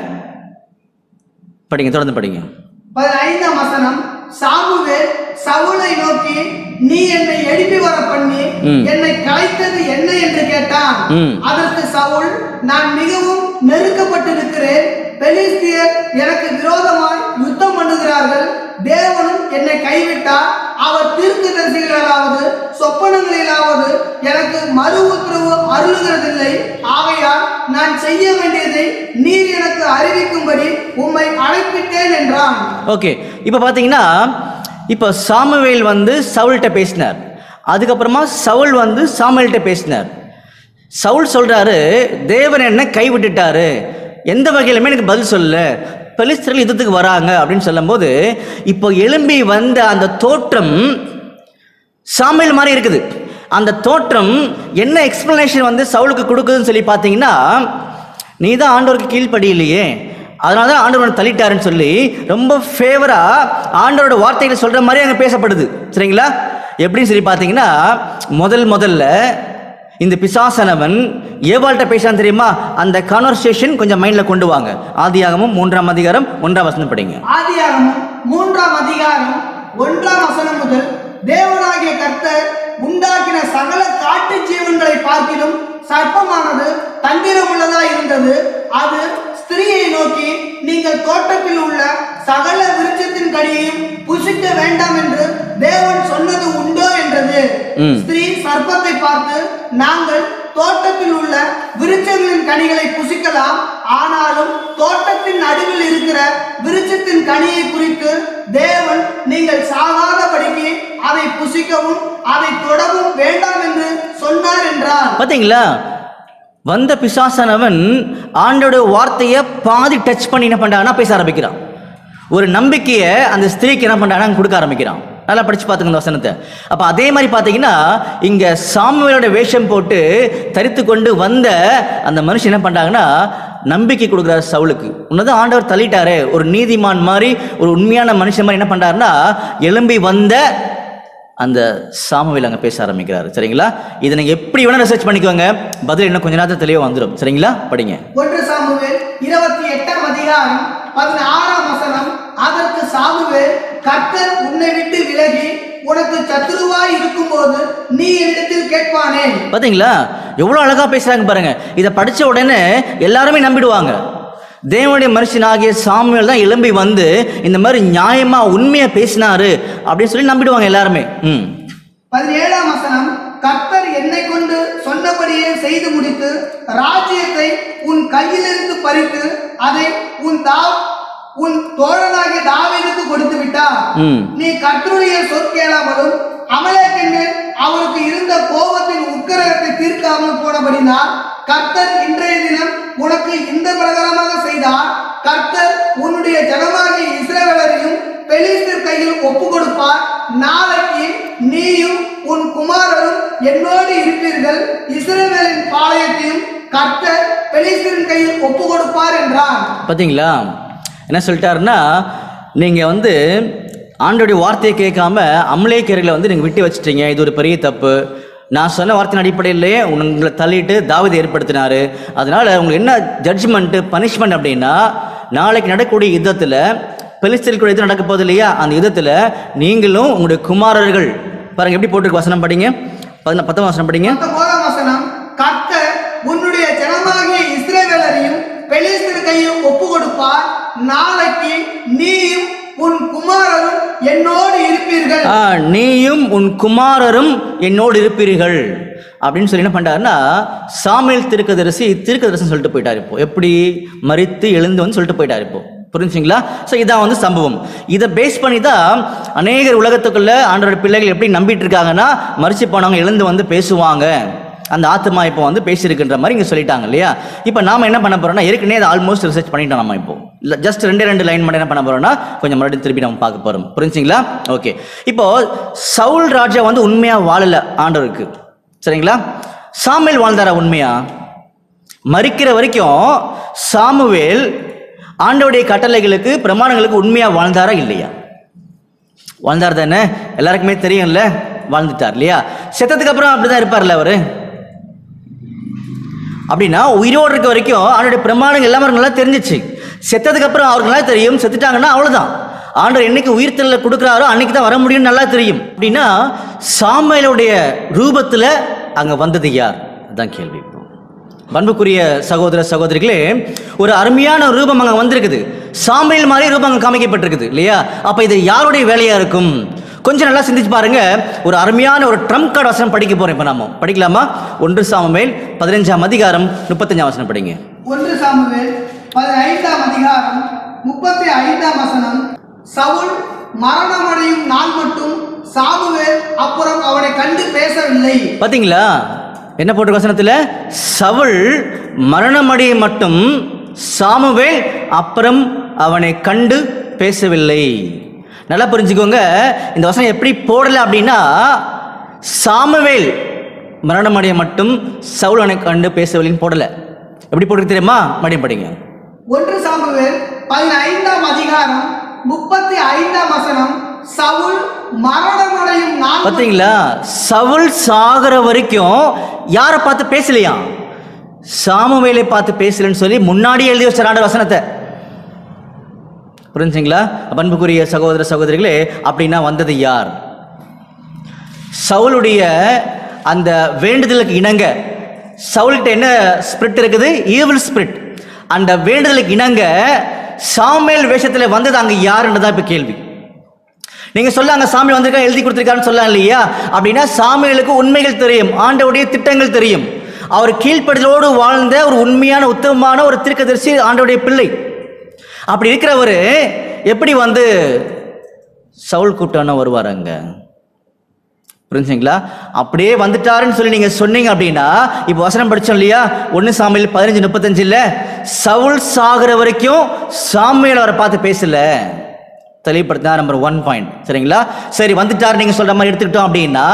A: படிங்க தொடர்ந்து படிங்க
B: பதினைந்தாம் வசனம் சாமுவேல் சவுலை நோக்கி நீ என்னை எழுப்பி வர பண்ணி
A: ம்.
B: என்னை கலைத்தது என்ன என்று கேட்டான்
A: ம்.
B: அதற்கு சவுல் நான் மிகவும் நெருக்கப்பட்டிருக்கிறேன் பெலிஸ்தியர் எனக்கு விரோதமாய் யுத்தம் பண்ணுகிறார்கள் தேவனும் என்னை கைவிட்டார் அவர் தீர்க்கதரிசிகளாவது சொப்பனங்களிலாவது எனக்கு மறு உத்தரவு அருளுகிறதில்லை ஆகையால் நான் செய்ய வேண்டியதை நீர் எனக்கு அறிவிக்கும்படி உம்மை அழைப்பிட்டேன் என்றான்
A: ஓகே இப்போ பார்த்தீங்கன்னா இப்போ சாமுவேல் வந்து சவுல்கிட்ட பேசினார் அதுக்கப்புறமா சவுல் வந்து சாமுவேல்கிட்ட பேசினார் சவுல் சொல்றாரு தேவன் என்ன கைவிட்டுட்டாரு எந்த வகையிலுமே எனக்கு பதில் சொல்ல பெலிஸ்தர்கள் யுத்தத்துக்கு வராங்க அப்படின்னு சொல்லும்போது இப்போ எழும்பி வந்த அந்த தோற்றம் சாமுவேல் மாதிரி இருக்குது அந்த தோற்றம் என்ன எக்ஸ்பிளனேஷன் வந்து சவுலுக்கு கொடுக்குதுன்னு சொல்லி பார்த்தீங்கன்னா நீ தான் ஆண்டவருக்கு கீழ்ப்படியிலையே அதனால தான் ஆண்டவர் தள்ளிட்டாருன்னு சொல்லி ரொம்ப ஃபேவரா ஆண்டவரோட வார்த்தைகளை சொல்ற மாதிரி அங்கே பேசப்படுது சரிங்களா எப்படின்னு சொல்லி பார்த்தீங்கன்னா முதல் முதல்ல இந்த பிசாசனவன் ஏவாள்கிட்ட பேசான்னு தெரியுமா அந்த கான்வர்சேஷன் கொஞ்சம் மைண்டில் கொண்டு வாங்க ஆதியாகமும் மூன்றாம் அதிகாரம் ஒன்றாம் வசனம் படிங்க
B: ஆதியாகமம் மூன்றாம் அதிகாரம் ஒன்றாம் வசனம் முதல் தேவனாகிய கர்த்தர் உண்டாக்கின சகல காட்டு ஜீவன்களை பார்க்கிலும் சர்ப்பமானது தந்திரமுள்ளதா இருந்தது அது ஸ்திரீயை நோக்கி நீங்கள் தோட்டத்தில் உள்ள சகல விருட்சத்தின் கனியையும் புசிக்க வேண்டாம் என்று தேவன் சொன்னது உண்டோ என்றது
A: ம்.
B: ஸ்திரீ சர்ப்பத்தை பார்த்து நாங்கள் தோட்டத்தில் உள்ள விருட்சங்களின் கனிகளை புசிக்கலாம் ஆனாலும் தோட்டத்தின் நடுவில் இருக்கிற விருட்சத்தின் கனியை குறித்து தேவன் நீங்கள் சாகாதபடிக்கு அதை புசிக்கவும் அதை தொடவும் வேண்டாம் என்று சொன்னார் என்றார்
A: பார்த்தீங்களா வந்த பிசாசனவன் ஆண்டோட வார்த்தையை பாதி டச் பண்ணி என்ன பண்றான்னா பேச ஆரம்பிக்கிறான் ஒரு நம்பிக்கையை அந்த ஸ்திரீக்கு என்ன பண்றானா கொடுக்க ஆரம்பிக்கிறான் நல்லா படிச்சு பார்த்துங்க இந்த வசனத்தை அப்போ அதே மாதிரி பார்த்தீங்கன்னா இங்கே சாமுவேலோட வேஷம் போட்டு தரித்து கொண்டு வந்த அந்த மனுஷன் என்ன பண்ணுறாங்கன்னா நம்பிக்கை கொடுக்குறாரு சவுலுக்கு உன்னதான் ஆண்டவர் தள்ளிட்டாரே ஒரு நீதிமான் மாதிரி ஒரு உண்மையான மனுஷன் மாதிரி என்ன பண்ணுறாருன்னா எழும்பி வந்த அந்த சாமுவேல் அங்கே பேச ஆரம்பிக்கிறாரு சரிங்களா இதை நீங்கள் எப்படி வேணால் ரிசர்ச் பண்ணிக்கோங்க பதில் இன்னும் கொஞ்ச நேரத்தில் தெளிவாக வந்துடும் சரிங்களா படிங்க
B: ஒன்று சாமுவேல் இருபத்தி எட்டாம் அதிகாரம் பதினாறாம் வசனம் அதற்கு சாமுவேல் கர்த்தர் உன்னை விட்டு விலகி உனக்கு சத்துருவாய் இருக்கும்போது நீ என்னிடத்தில் கேட்பானேன்
A: பார்த்தீங்களா எவ்வளோ அழகாக பேசுகிறாங்க பாருங்க இதை படித்த உடனே எல்லாருமே நம்பிடுவாங்க தேவனுடைய மனுஷனாகிய சாமுவேல் தான் எழும்பி வந்து இந்த மாதிரி நியாயமா உண்மையா பேசினாரு அப்படின்னு சொல்லி நம்பிடுவாங்க எல்லாருமே ம்
B: பதினேழாம் வசனம் கர்த்தர் என்னை கொண்டு சொன்னபடியே செய்து முடித்து ராஜ்யத்தை உன் கையிலிருந்து பறித்து அதை உன் தா உன் தோழனாகிய தாவீதுக்கு கொடுத்து விட்டார்
A: ம்
B: நீ கர்த்தருடைய சொற்கேளாமலும் அமலேக்கன் மேல் அவருக்கு இருந்த கோபத்தின் உட்கரகத்தை தீர்க்காமல் போனபடினால் கர்த்தர் இன்றைய தினம் உனக்கு இந்த பிரகாரமாக செய்தார் கர்த்தர் உன்னுடைய ஜனமாகிய இஸ்ரவேலரையும் பெலிஸ்தர் கையில் ஒப்பு கொடுப்பார் நாளைக்கு நீயும் உன் குமாரரும் என்னோடு இருப்பீர்கள் இஸ்ரவேலின் பாளையத்தையும் கர்த்தர் பெலிஸ்தரின் கையில் ஒப்பு கொடுப்பார் என்றார்
A: பார்த்தீங்களா என்ன சொல்லிட்டாருன்னா நீங்கள் வந்து ஆண்டோடைய வார்த்தையை கேட்காம அமலேக்கர்களை வந்து நீங்கள் விட்டு வச்சிட்டீங்க இது ஒரு பெரிய தப்பு நான் சொன்ன வார்த்தையின் அடிப்படையிலேயே உங்களை தள்ளிட்டு தாவீதை ஏற்படுத்தினாரு அதனால உங்களுக்கு என்ன ஜட்ஜ்மெண்ட்டு பனிஷ்மெண்ட் அப்படின்னா நாளைக்கு நடக்கக்கூடிய யுத்தத்தில் பெலிஸ்தீன் கூட யுத்தம் நடக்க போகுது இல்லையா அந்த யுத்தத்தில் நீங்களும் உங்களுடைய குமாரர்கள் பாருங்க எப்படி போட்டிருக்கு வசனம் படிங்க பதின பத்தாம் வசனம் படிங்க
B: பத்தொன்பதாம் வசனம் கர்த்தர் உன்னுடைய ஜனமாகிய இஸ்ரவேலரையும் பெலிஸ்தர் கையில் ஒப்பு கொடுப்பார் நாளைக்கு நீயும் உன் குமாரரும் என்னோடு இருப்பீர்கள்
A: ஆ, நீயும் உன் குமாரரும் என்னோடு இருப்பீர்கள் அப்படின்னு சொல்லி என்ன பண்றாருன்னா சாமியல் திருக்கதரிசி திருக்கதரிசன் சொல்லிட்டு போயிட்டார் இப்போ எப்படி மறித்து எழுந்து வந்து சொல்லிட்டு போயிட்டார் இப்போ புரிஞ்சுங்களா ஸோ இதான் வந்து சம்பவம் இதை பேஸ் பண்ணி தான் அநேகர் உலகத்துக்குள்ள ஆண்டோட பிள்ளைகள் எப்படி நம்பிட்டு இருக்காங்கன்னா மறிச்சு போனவங்க எழுந்து வந்து பேசுவாங்க அந்த ஆத்மா இப்போ வந்து பேசியிருக்குன்ற மாதிரி இங்கே சொல்லிட்டாங்க இல்லையா இப்போ நாம என்ன பண்ண போறோம்னா ஏற்கனவே அதை ஆல்மோஸ்ட் ரிசர்ச் பண்ணிட்டோம் நம்ம இப்போ இல்லை ஜஸ்ட் ரெண்டு ரெண்டு லைன் மட்டும் என்ன பண்ண போறோம்னா கொஞ்சம் மறுபடியும் திருப்பி நம்ம பார்க்க போறோம் புரிஞ்சுங்களா ஓகே இப்போ சவுல் ராஜா வந்து உண்மையா வாழல ஆண்டவருக்கு சரிங்களா சாமுவேல் வாழ்ந்தாரா உண்மையா மறிக்கிற வரைக்கும் சாமுவேல் ஆண்டவருடைய கட்டளைகளுக்கு பிரமாணங்களுக்கு உண்மையா வாழ்ந்தாரா இல்லையா வாழ்ந்தார் தானே எல்லாருக்குமே தெரியும்ல வாழ்ந்துட்டார் இல்லையா செத்ததுக்கு அப்புறம் அப்படிதான் இருப்பார்ல அவரு அப்படின்னா உயிரோடு இருக்க வரைக்கும் அவருடைய பிரமாணங்கள் எல்லாமே அவருக்கு நல்லா தெரிஞ்சிச்சு செத்ததுக்கு அப்புறம் அவருக்கு நல்லா தெரியும் செத்துட்டாங்கன்னா அவ்வளவுதான் ஆண்டவர் என்னைக்கு உயிர்த்தல கொடுக்குறாரோ அன்னைக்கு தான் வர முடியும்னு நல்லா தெரியும் அப்படின்னா சாமுவேலுடைய ரூபத்துல அங்க வந்தது யார் அதான் கேள்வி இப்போ பண்புக்குரிய சகோதர சகோதரிகளே ஒரு அருமையான ரூபம் அங்க வந்திருக்குது சாமுவேல் மாதிரி ரூபம் அங்க காமிக்கப்பட்டிருக்குது இல்லையா அப்ப இது யாருடைய வேலையா இருக்கும் கொஞ்சம் நல்லா சிந்திச்சு பாருங்க ஒரு அருமையான ஒரு ட்ரம்ப் கார்டு வசனம் படிக்க போறோம் இப்போ நாம படிக்கலாமா ஒன்று சாமுவேல் பதினஞ்சாம் அதிகாரம் முப்பத்தஞ்சாம் வசனம் படிங்க
B: ஒன்று சாமுவேல் பதினைந்தாம் அதிகாரம் முப்பத்தி ஐந்தாம் வசனம் சவுல் மரணமடையும் நாள் மட்டும் சாமுவேல் அப்புறம் அவனை கண்டு பேசவில்லை
A: பாத்தீங்களா என்ன போட்டு வசனத்துல சவுல் மரணமடைய மட்டும் சாமுவேல் அப்புறம் அவனை கண்டு பேசவில்லை நல்லா புரிஞ்சுக்கோங்க இந்த வசனம் எப்படி போடல அப்படின்னா சாமுவேல் மரணமடைய மட்டும் சவுல் அவனை கண்டு பேசவில்லைன்னு போடல எப்படி போட்டு தெரியுமா மறுபடியும் படிங்க
B: ஒன்று சாமுவேல் பதினைந்தாம் அதிகாரம் முப்பத்தி ஐந்தாம் வசனம் சவுல் மரணமடையும் நாள்
A: பார்த்தீங்களா சவுல் சாகிற வரைக்கும் யாரை பார்த்து பேசலையா சாமுவேலை பார்த்து பேசலன்னு சொல்லி முன்னாடி எழுதி வச்சார் வசனத்தை புரிஞ்சுங்களா பண்புக்குரிய சகோதர சகோதரிகளே அப்படின்னா வந்தது யார் சவுலுடைய அந்த வேண்டுதலுக்கு இணங்க சவுல்கிட்ட என்ன ஸ்பிரிட் இருக்குது ஈவில் ஸ்பிரிட் அந்த வேண்டுதலுக்கு இணங்க சாமுவேல் வேஷத்தில் வந்தது அங்கே யாருன்னு தான் இப்போ கேள்வி நீங்க சொல்லாங்க சாமி வந்திருக்கா எழுதி கொடுத்துருக்காருன்னு சொல்லலாம் இல்லையா அப்படின்னா சாமிகளுக்கு உண்மைகள் தெரியும் ஆண்டவுடைய திட்டங்கள் தெரியும் அவர் கீழ்ப்படுதலோடு வாழ்ந்த ஒரு உண்மையான உத்தமமான ஒரு தீர்க்கதரிசி ஆண்டவுடைய பிள்ளை அப்படி இருக்கிறவர் எப்படி வந்து சவுல் கூட்டான வருவார் அங்க புரிஞ்சுங்களா அப்படியே வந்துட்டாருன்னு சொல்லி நீங்க சொன்னீங்க அப்படின்னா இப்போ வசனம் படிச்சோம் இல்லையா ஒன்று சாமியில் பதினஞ்சு முப்பத்தஞ்சுல சவுல் சாகுற வரைக்கும் சாமியில் அவரை பார்த்து பேசல தெளிவுபடுத்தினா நம்பர் ஒன் பாயிண்ட் சரிங்களா சரி வந்துட்டார் நீங்க சொல்ற மாதிரி எடுத்துக்கிட்டோம் அப்படின்னா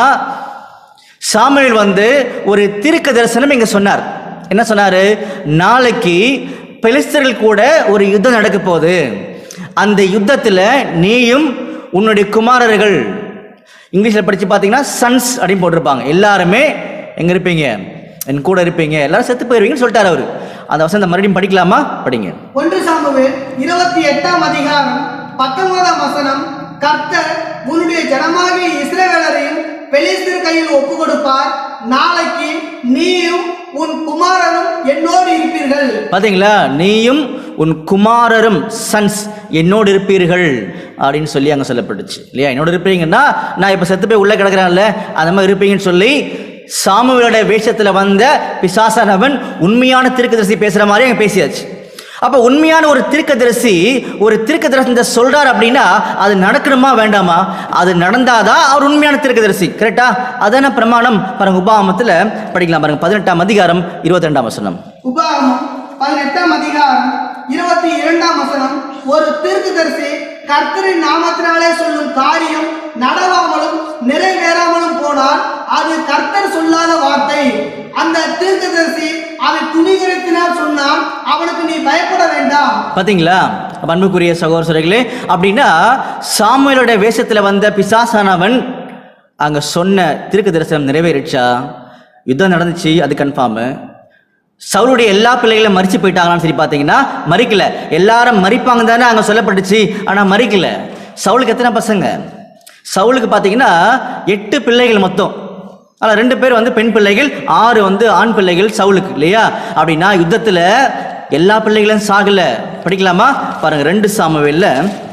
A: சாமுவேல் வந்து ஒரு தீர்க்க தரிசனம் இங்க சொன்னார் என்ன சொன்னாரு நாளைக்கு பெலிஸ்தர்கள் கூட ஒரு யுத்தம் நடக்க போகுது அந்த யுத்தத்தில் நீயும் உன்னுடைய குமாரர்கள் இங்கிலீஷில் படித்து பார்த்தீங்கன்னா சன்ஸ் அப்படின்னு போட்டிருப்பாங்க எல்லாருமே எங்கே இருப்பீங்க என் கூட இருப்பீங்க எல்லாரும் செத்து போயிருவீங்கன்னு சொல்லிட்டாரு அவர் அந்த வசனத்தை மறுபடியும் படிக்கலாமா படிங்க
B: ஒன்று சாமுவேல் இருபத்தி எட்டாம் அதிகாரம் பத்தொன்பதாம் வசனம் கர்த்தர் உன்னுடைய ஜனமாகிய இஸ்ரவேலரையும் பெலிஸ்தர் கையில் ஒப்பு கொடுப்பார் நாளைக்கு நீயும் உன் குமாரரும் என்னோடு இருப்பீர்கள்
A: பாத்தீங்களா நீயும் உன் குமாரரும் சன்ஸ் என்னோடு இருப்பீர்கள் அப்படின்னு சொல்லி அங்கே சொல்லப்பட்டுச்சு இல்லையா என்னோட இருப்பீங்கன்னா நான் இப்போ செத்து போய் உள்ளே கிடக்குறேன்ல அந்த மாதிரி இருப்பீங்கன்னு சொல்லி சாமுவேலோட வேஷத்தில் வந்த பிசாசானவன் உண்மையான தீர்க்கதரிசி பேசுகிற மாதிரி அங்கே பேசியாச்சு அப்போ உண்மையான ஒரு தீர்க்கதரிசி ஒரு தீர்க்கதரிசி சொல்றார் அப்படின்னா அது நடக்கணுமா வேண்டாமா அது நடந்தாதான் அவர் உண்மையான தீர்க்கதரிசி கரெக்டா அதான பிரமாணம் பாருங்க உபாமத்தில் படிக்கலாம் பாருங்க பதினெட்டாம் அதிகாரம் இருபத்தி ரெண்டாம் வசனம்
B: உபாகமம் பதினெட்டாம் அதிகாரம் இருபத்தி இரண்டாம் வசனம் ஒரு தீர்க்கதரிசி கர்த்தரின் நாமத்தினாலே சொல்லும் காரியம் நடவாமலும் நிறைவேறாமலும் போனால் அது கர்த்தர் சொல்லாத வார்த்தை அந்த தீர்க்கதரிசி அதை துணிகரத்தினால் சொன்னால் அவனுக்கு நீ பயப்பட வேண்டாம்
A: பாத்தீங்களா அப்ப அன்புக்குரிய சகோதரர்களே அப்படின்னா சாமுவேலோட வேஷத்துல வந்த பிசாசானவன் அங்க சொன்ன திருக்கு தரிசனம் நிறைவேறிச்சா யுத்தம் நடந்துச்சு அது கன்ஃபார்மு சவுளுடைய எல்லா பிள்ளைகளும் மறிச்சு போயிட்டாங்களான்னு சொல்லி பார்த்தீங்கன்னா மறிக்கல எல்லாரும் மறிப்பாங்க தானே அங்கே சொல்லப்பட்டுச்சு ஆனால் மறிக்கல சவுலுக்கு எத்தனை பசங்க சவுலுக்கு பார்த்தீங்கன்னா எட்டு பிள்ளைகள் மொத்தம் ஆனால் ரெண்டு பேர் வந்து பெண் பிள்ளைகள் ஆறு வந்து ஆண் பிள்ளைகள் சவுலுக்கு இல்லையா அப்படின்னா யுத்தத்தில் எல்லா பிள்ளைகளும் சாகல படிக்கலாமா பாருங்க ரெண்டு சாமுவேல்ல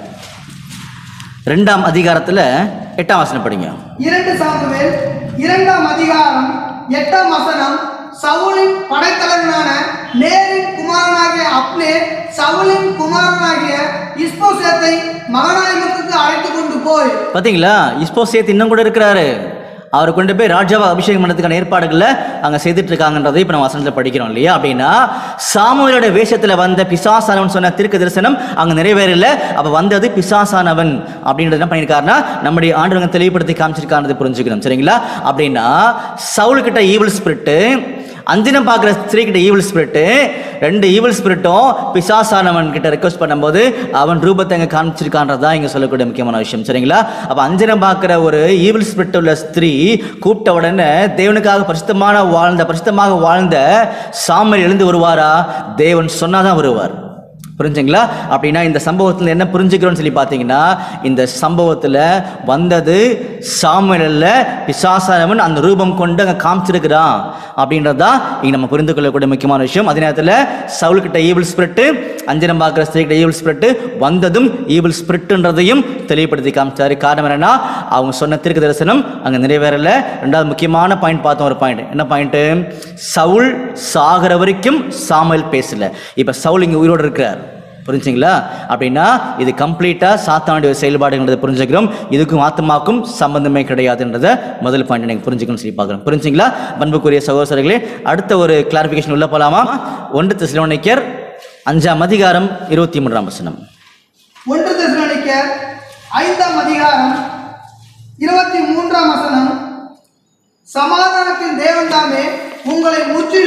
A: ரெண்டாம் அதிகாரத்தில் எட்டாம் வசனம் படிங்க
B: இரண்டு சாமுவேல் இரண்டாம் அதிகாரம் எட்டாம் வசனம் சவுலின் படைத்தலைவனான நேரின் குமாரனாகிய அப்னேர் சவுலின் குமாரனாகிய இஸ்போசேத்தை மகனாய்முக்கு அழைத்து கொண்டு போய்
A: பார்த்தீங்களா இஸ்போசேத் இன்னும் கூட இருக்கிறாரு அவர் கொண்டு போய் ராஜாவை அபிஷேகம் பண்ணதுக்கான ஏற்பாடுகளை அங்கே செய்துட்டு இருக்காங்கன்றதை இப்போ நம்ம வசனத்தில் படிக்கிறோம் இல்லையா அப்படின்னா சாமுவேலோட வேஷத்தில் வந்த பிசாசானவன் சொன்ன திருக்கு தரிசனம் அங்கே நிறைவேறல அப்போ வந்தது பிசாசானவன் அப்படின்றது என்ன பண்ணியிருக்காருன்னா நம்முடைய ஆண்டவங்க தெளிவுபடுத்தி காமிச்சிருக்கானது புரிஞ்சுக்கணும் சரிங்களா அப்படின்னா சவுல்கிட்ட ஈவில் ஸ்பிரிட்டு அஞ்சினம் பார்க்குற ஸ்திரீ கிட்ட ஈவில் ஸ்பிரிட்டு ரெண்டு ஈவில் ஸ்பிரிட்டும் பிசாசானவன் கிட்ட ரெக்வஸ்ட் பண்ணும்போது அவன் ரூபத்தை அங்கே காமிச்சிருக்கான்றதா இங்கே சொல்லக்கூடிய முக்கியமான விஷயம் சரிங்களா அப்போ அஞ்சனம் பார்க்குற ஒரு ஈவில் ஸ்பிரிட் உள்ள ஸ்திரீ கூப்பிட்ட உடனே தேவனுக்காக பரிசுத்தமான வாழ்ந்த பரிசுத்தமாக வாழ்ந்த சாமல் எழுந்து வருவாரா தேவன் சொன்னாதான் வருவார் புரிஞ்சுங்களா அப்படின்னா இந்த சம்பவத்தில் என்ன புரிஞ்சுக்கிறோம்னு சொல்லி பார்த்தீங்கன்னா இந்த சம்பவத்தில் வந்தது சாமுவேலில் பிசாசானவன் அந்த ரூபம் கொண்டு அங்கே காமிச்சிருக்கிறான் அப்படின்றது தான் இங்கே நம்ம புரிந்து கொள்ளக்கூடிய முக்கியமான விஷயம் அதே நேரத்தில் சவுல்கிட்ட ஈவில் ஸ்பிரிட்டு அஞ்சனம் பார்க்குற ஸ்திரீகிட்ட ஈவில் ஸ்பிரிட்டு வந்ததும் ஈவில் ஸ்பிரிட்டுன்றதையும் தெளிவுபடுத்தி காமிச்சாரு காரணம் என்னன்னா அவங்க சொன்ன திருக்கு தரிசனம் அங்கே நிறைவேறல ரெண்டாவது முக்கியமான பாயிண்ட் பார்த்தோம் ஒரு பாயிண்ட் என்ன பாயிண்ட்டு சவுல் சாகிற வரைக்கும் சாமுவேல் பேசல இப்போ சவுல் இங்கே உயிரோடு இருக்கிறார் புரிஞ்சுங்களா அப்படின்னா இது கம்ப்ளீட்டாக சாத்தானுடைய செயல்பாடுங்கிறத புரிஞ்சுக்கிறோம் இதுக்கும் ஆத்மாக்கும் சம்பந்தமே கிடையாதுன்றத முதல் பாயிண்ட் எனக்கு புரிஞ்சுக்கணும்னு சொல்லி பார்க்குறோம் புரிஞ்சுங்களா பண்புக்குரிய சகோதரர்களே அடுத்த ஒரு கிளாரிஃபிகேஷன் உள்ள போலாமா ஒன்று தெசலோனிக்கர் அஞ்சாம் அதிகாரம் இருபத்தி மூன்றாம் வசனம்
B: ஒன்று தெசலோனிக்கர் ஐந்தாம் அதிகாரம் இருபத்தி மூன்றாம் வசனம் சமாதானத்தின் தேவன் தாமே உங்களை முற்றிலும்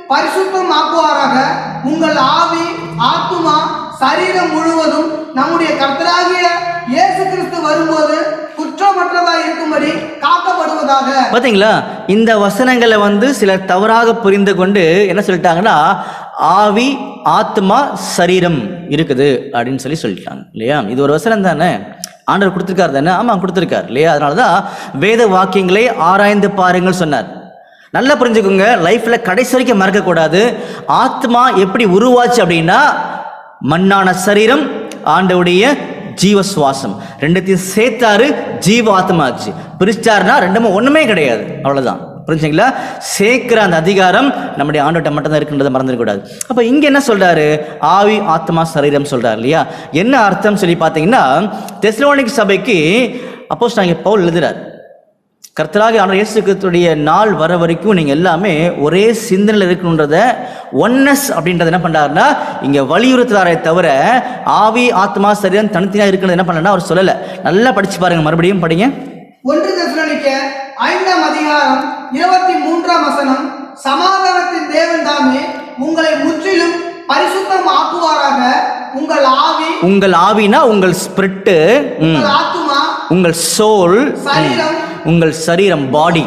B: பரிசுத்தமாக்குவாராக உங்கள் ஆவி ஆத்துமா சரீரம் முழுவதும் நம்முடைய கர்த்தராகிய இயேசு கிறிஸ்து வரும்போது குற்றமற்றதாய் இருக்கும்படி காக்கப்படுவதாக
A: பார்த்தீங்களா இந்த வசனங்களை வந்து சிலர் தவறாக புரிந்து கொண்டு என்ன சொல்லிட்டாங்கன்னா ஆவி ஆத்மா சரீரம் இருக்குது அப்படின்னு சொல்லி சொல்லிட்டாங்க இல்லையா இது ஒரு வசனம் தானே ஆண்டவர் கொடுத்துருக்காரு தானே ஆமாம் கொடுத்துருக்காரு இல்லையா அதனால தான் வேத வாக்கியங்களை ஆராய்ந்து பாருங்கள் சொன்னார் நல்லா புரிஞ்சுக்கோங்க லைஃப்பில் கடைசி வரைக்கும் மறக்கக்கூடாது ஆத்மா எப்படி உருவாச்சு அப்படின்னா மண்ணான சரீரம் ஆண்டவுடைய ஜீவ சுவாசம் ரெண்டுத்தையும் சேர்த்தாரு ஜீவ ஆத்மாச்சு பிரிச்சாருன்னா ரெண்டுமே ஒண்ணுமே கிடையாது அவ்வளவுதான் புரிஞ்சுங்களா சேர்க்கிற அந்த அதிகாரம் நம்முடைய ஆண்டோட்ட மட்டும்தான் இருக்குன்றதை மறந்துடக்கூடாது அப்போ இங்க என்ன சொல்றாரு ஆவி ஆத்மா சரீரம் சொல்றாரு இல்லையா என்ன அர்த்தம் சொல்லி பார்த்தீங்கன்னா தெஸ்லோனிக் சபைக்கு அப்போஸ் நாங்கள் பவுல் எழுதுறாரு கர்த்தராக ஆண்டவர் இயேசு கிறிஸ்துடைய நாள் வர வரைக்கும் நீங்கள் எல்லாமே ஒரே சிந்தனையில் இருக்கணுன்றத ஒன்னஸ் அப்படின்றத என்ன பண்ணுறாருன்னா இங்கே வலியுறுத்துறாரே தவிர ஆவி ஆத்மா சரீரம் தனித்தனியாக இருக்கிறது என்ன பண்ணலன்னா அவர் சொல்லலை நல்லா படிச்சு பாருங்க மறுபடியும் படிங்க
B: ஒன்று தெசலோனிக்க ஐந்தாம் அதிகாரம் இருபத்தி மூன்றாம் வசனம் சமாதானத்தின் தேவன் தாமே உங்களை முற்றிலும் பரிசுத்தம் ஆக்குவாராக உங்கள் ஆவி
A: உங்கள் ஆவினா உங்கள் ஸ்பிரிட்டு
B: உங்கள் ஆத்துமா
A: உங்கள் சோல்
B: சரீரம்
A: உங்கள் சரீரம் பாடி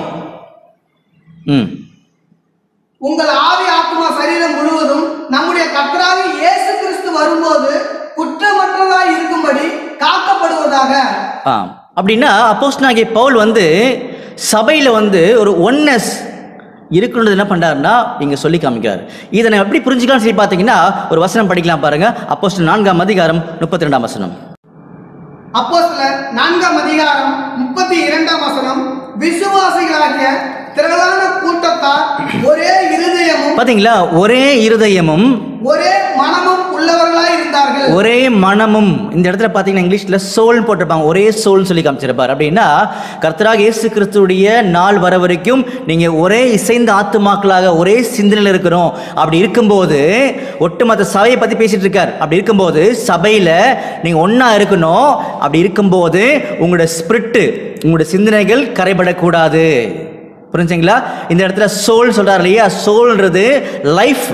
A: ம்
B: உங்கள் ஆவி ஆத்மா சரீரம் முழுவதும் நம்முடைய கர்த்தராக இயேசு கிறிஸ்து வரும்போது குற்றமற்றதாய் இருக்கும்படி காக்கப்படுவதாக
A: ஆ அப்படின்னா அப்போஸ்தலனாகிய பவுல் வந்து சபையில் வந்து ஒரு ஒன்னஸ் இருக்கணுன்றது என்ன பண்ணுறாருன்னா இங்கே சொல்லி காமிக்கிறார் இதை நான் எப்படி புரிஞ்சுக்கலாம்னு சொல்லி பார்த்தீங்கன்னா ஒரு வசனம் படிக்கலாம் பாருங்க அப்போஸ்தலர் நான்காம் அதிகாரம் முப்பத்தி ரெண்டாம் வசனம்
B: அப்போஸ்தலர் நான்காம் அதிகாரம் முப்பத்தி இரண்டாம் வசனம் விசுவாசிகளாகிய திரளான கூட்டத்தார் ஒரே இருதயமும்
A: பார்த்தீங்களா ஒரே இருதயமும்
B: ஒரே மனமும் உள்ளவர்களாய் இருந்தார்கள்
A: ஒரே மனமும் இந்த இடத்துல பார்த்தீங்கன்னா இங்கிலீஷில் சோல் போட்டிருப்பாங்க ஒரே சோல்னு சொல்லி காமிச்சிருப்பார் அப்படின்னா கர்த்தராக இயேசு கிறிஸ்துடைய நாள் வர வரைக்கும் நீங்கள் ஒரே இசைந்த ஆத்துமாக்களாக ஒரே சிந்தனையில் இருக்கிறோம் அப்படி இருக்கும்போது ஒட்டுமொத்த சபையை பற்றி பேசிட்டு இருக்கார் அப்படி இருக்கும்போது சபையில் நீங்கள் ஒன்றா இருக்கணும் அப்படி இருக்கும்போது உங்களோட ஸ்பிரிட்டு உங்களோட சிந்தனைகள் கரைபடக்கூடாது புரிஞ்சுங்களா இந்த இடத்துல சோல் சொல்றாரு இல்லையா சோல்ன்றது லைஃப்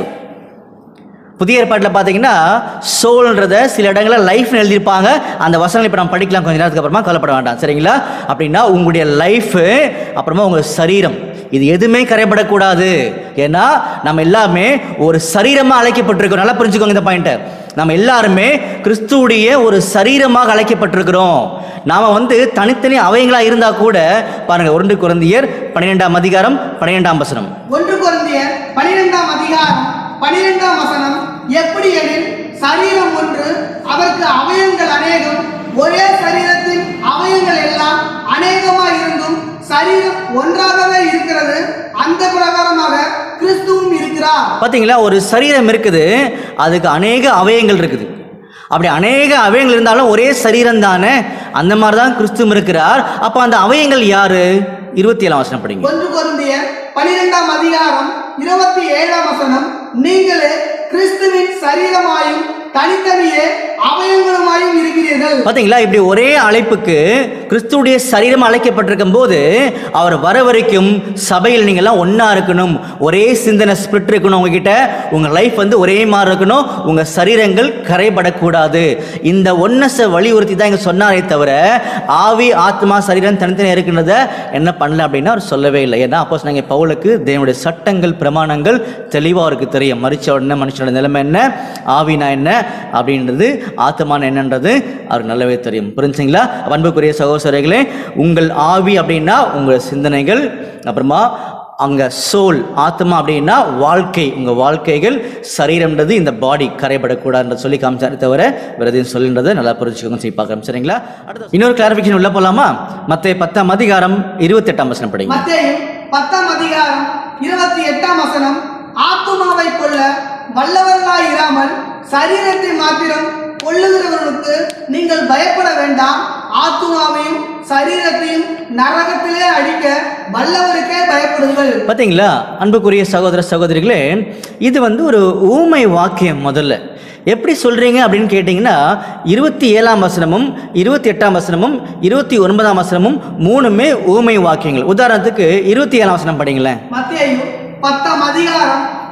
A: புதிய ஏற்பாட்டில் பார்த்தீங்கன்னா சோல்ன்றத சில இடங்களில் லைஃப்னு எழுதியிருப்பாங்க அந்த வசனங்களை இப்போ நம்ம படிக்கலாம் கொஞ்ச நேரத்துக்கு அப்புறமா கவலைப்பட வேண்டாம் சரிங்களா அப்படின்னா உங்களுடைய லைஃபு அப்புறமா உங்கள் சரீரம் இது எதுவுமே கரைபடக்கூடாது ஏன்னா நம்ம எல்லாமே ஒரு சரீரமாக அழைக்கப்பட்டிருக்கோம் நல்லா புரிஞ்சுக்கோங்க இந்த பாயிண்ட்டை நம்ம எல்லாருமே கிறிஸ்துவுடைய ஒரு சரீரமாக அழைக்கப்பட்டிருக்கிறோம் நாம் வந்து தனித்தனி அவயங்களாக இருந்தால் கூட பாருங்க ஒன்று குழந்தையர் பன்னிரெண்டாம் அதிகாரம் பன்னிரெண்டாம் வசனம்
B: ஒன்று குருந்தியர் பனிரெண்டாம் அதிகாரம் பனிரெண்டாம் வசனம் எப்படி எனில் சரீரம் ஒன்று அதற்கு அவயங்கள் அநேகம் ஒரே சரீரத்தின் அவயங்கள் எல்லாம் அநேகமாய் இருந்தும் சரீரம் ஒன்றாகவே இருக்கிறது அந்த பிரகாரமாக கிறிஸ்துவும் இருக்கிறார்
A: பார்த்தீங்களா ஒரு சரீரம் இருக்குது அதுக்கு அநேக அவயங்கள் இருக்குது அப்படி அநேக அவயங்கள் இருந்தாலும் ஒரே சரீரம் தானே அந்த மாதிரி தான் கிறிஸ்துவும் இருக்கிறார் அப்போ அந்த அவயங்கள் யாரு இருபத்தி ஏழாம் வசனம் படிங்க
B: ஒன்று குருந்தியர் பனிரெண்டாம் அதிகாரம் இருபத்தி ஏழாம் வசனம் நீங்களே கிறிஸ்துவின் சரீரமாயும் தனித்தனியே அவயங்களுமாயும் இருக்கிறீர்கள்
A: பார்த்தீங்களா இப்படி ஒரே அழைப்புக்கு கிறிஸ்துவுடைய சரீரம் அழைக்கப்பட்டிருக்கும் போது அவர் வர வரைக்கும் சபையில் நீங்கள்லாம் ஒன்றா இருக்கணும் ஒரே சிந்தனை ஸ்பிரிட் இருக்கணும் உங்ககிட்ட உங்கள் லைஃப் வந்து ஒரே மாதிரி இருக்கணும் உங்கள் சரீரங்கள் கரைபடக்கூடாது இந்த ஒன்னஸை வலியுறுத்தி தான் இங்கே சொன்னாரே தவிர ஆவி ஆத்மா சரீரம் தனித்தனியாக இருக்கின்றத என்ன பண்ணல அப்படின்னா அவர் சொல்லவே இல்லை ஏன்னா அப்போ நாங்கள் பவுலுக்கு தேவனுடைய சட்டங்கள் பிரமாணங்கள் தெளிவாக அவருக்கு தெரியும் மறிச்ச உடனே மனுஷனோட நிலைமை என்ன ஆவினா என்ன அப்படின்றது ஆத்மான என்னன்றது அவருக்கு நல்லாவே தெரியும் புரிஞ்சுங்களா அன்புக்குரிய சகோதரர்களே உங்கள் ஆவி அப்படின்னா உங்கள் சிந்தனைகள் அப்புறமா அங்கே சோல் ஆத்மா அப்படின்னா வாழ்க்கை உங்கள் வாழ்க்கைகள் சரீரம்ன்றது இந்த பாடி கரைபடக்கூடாதுன்ற சொல்லி காமிச்சாரு தவிர வேறு எதையும் சொல்லுன்றதை நல்லா புரிஞ்சுக்கோங்க சொல்லி பார்க்குறோம் சரிங்களா அடுத்து இன்னொரு கிளாரிஃபிகேஷன் உள்ள போகலாமா மற்ற பத்தாம் அதிகாரம் இருபத்தெட்டாம் வசனம் படிங்க
B: மத்தேயு பத்தாம் அதிகாரம் இருபத்தி எட்டாம் வசனம் ஆத்துமாவை கொல்ல வல்லவர்களாய் இராமல் சரீரத்தை மாத்திரம் கொள்ளுகிறவர்களுக்கு நீங்கள் பயப்பட வேண்டாம் ஆத்துமாவையும் சரீரத்தையும் நரகத்திலே அடிக்க வல்லவருக்கே பயப்படுங்கள்
A: பார்த்தீங்களா அன்புக்குரிய சகோதர சகோதரிகளே இது வந்து ஒரு ஊமை வாக்கியம் முதல்ல எப்படி சொல்கிறீங்க அப்படின்னு கேட்டிங்கன்னா இருபத்தி ஏழாம் வசனமும் இருபத்தி எட்டாம் வசனமும் இருபத்தி ஒன்பதாம் வசனமும் மூணுமே ஊமை வாக்கியங்கள் உதாரணத்துக்கு இருபத்தி ஏழாம் வசனம் படிங்களேன்
B: மத்தேயு பத்தாம் அதிகாரம்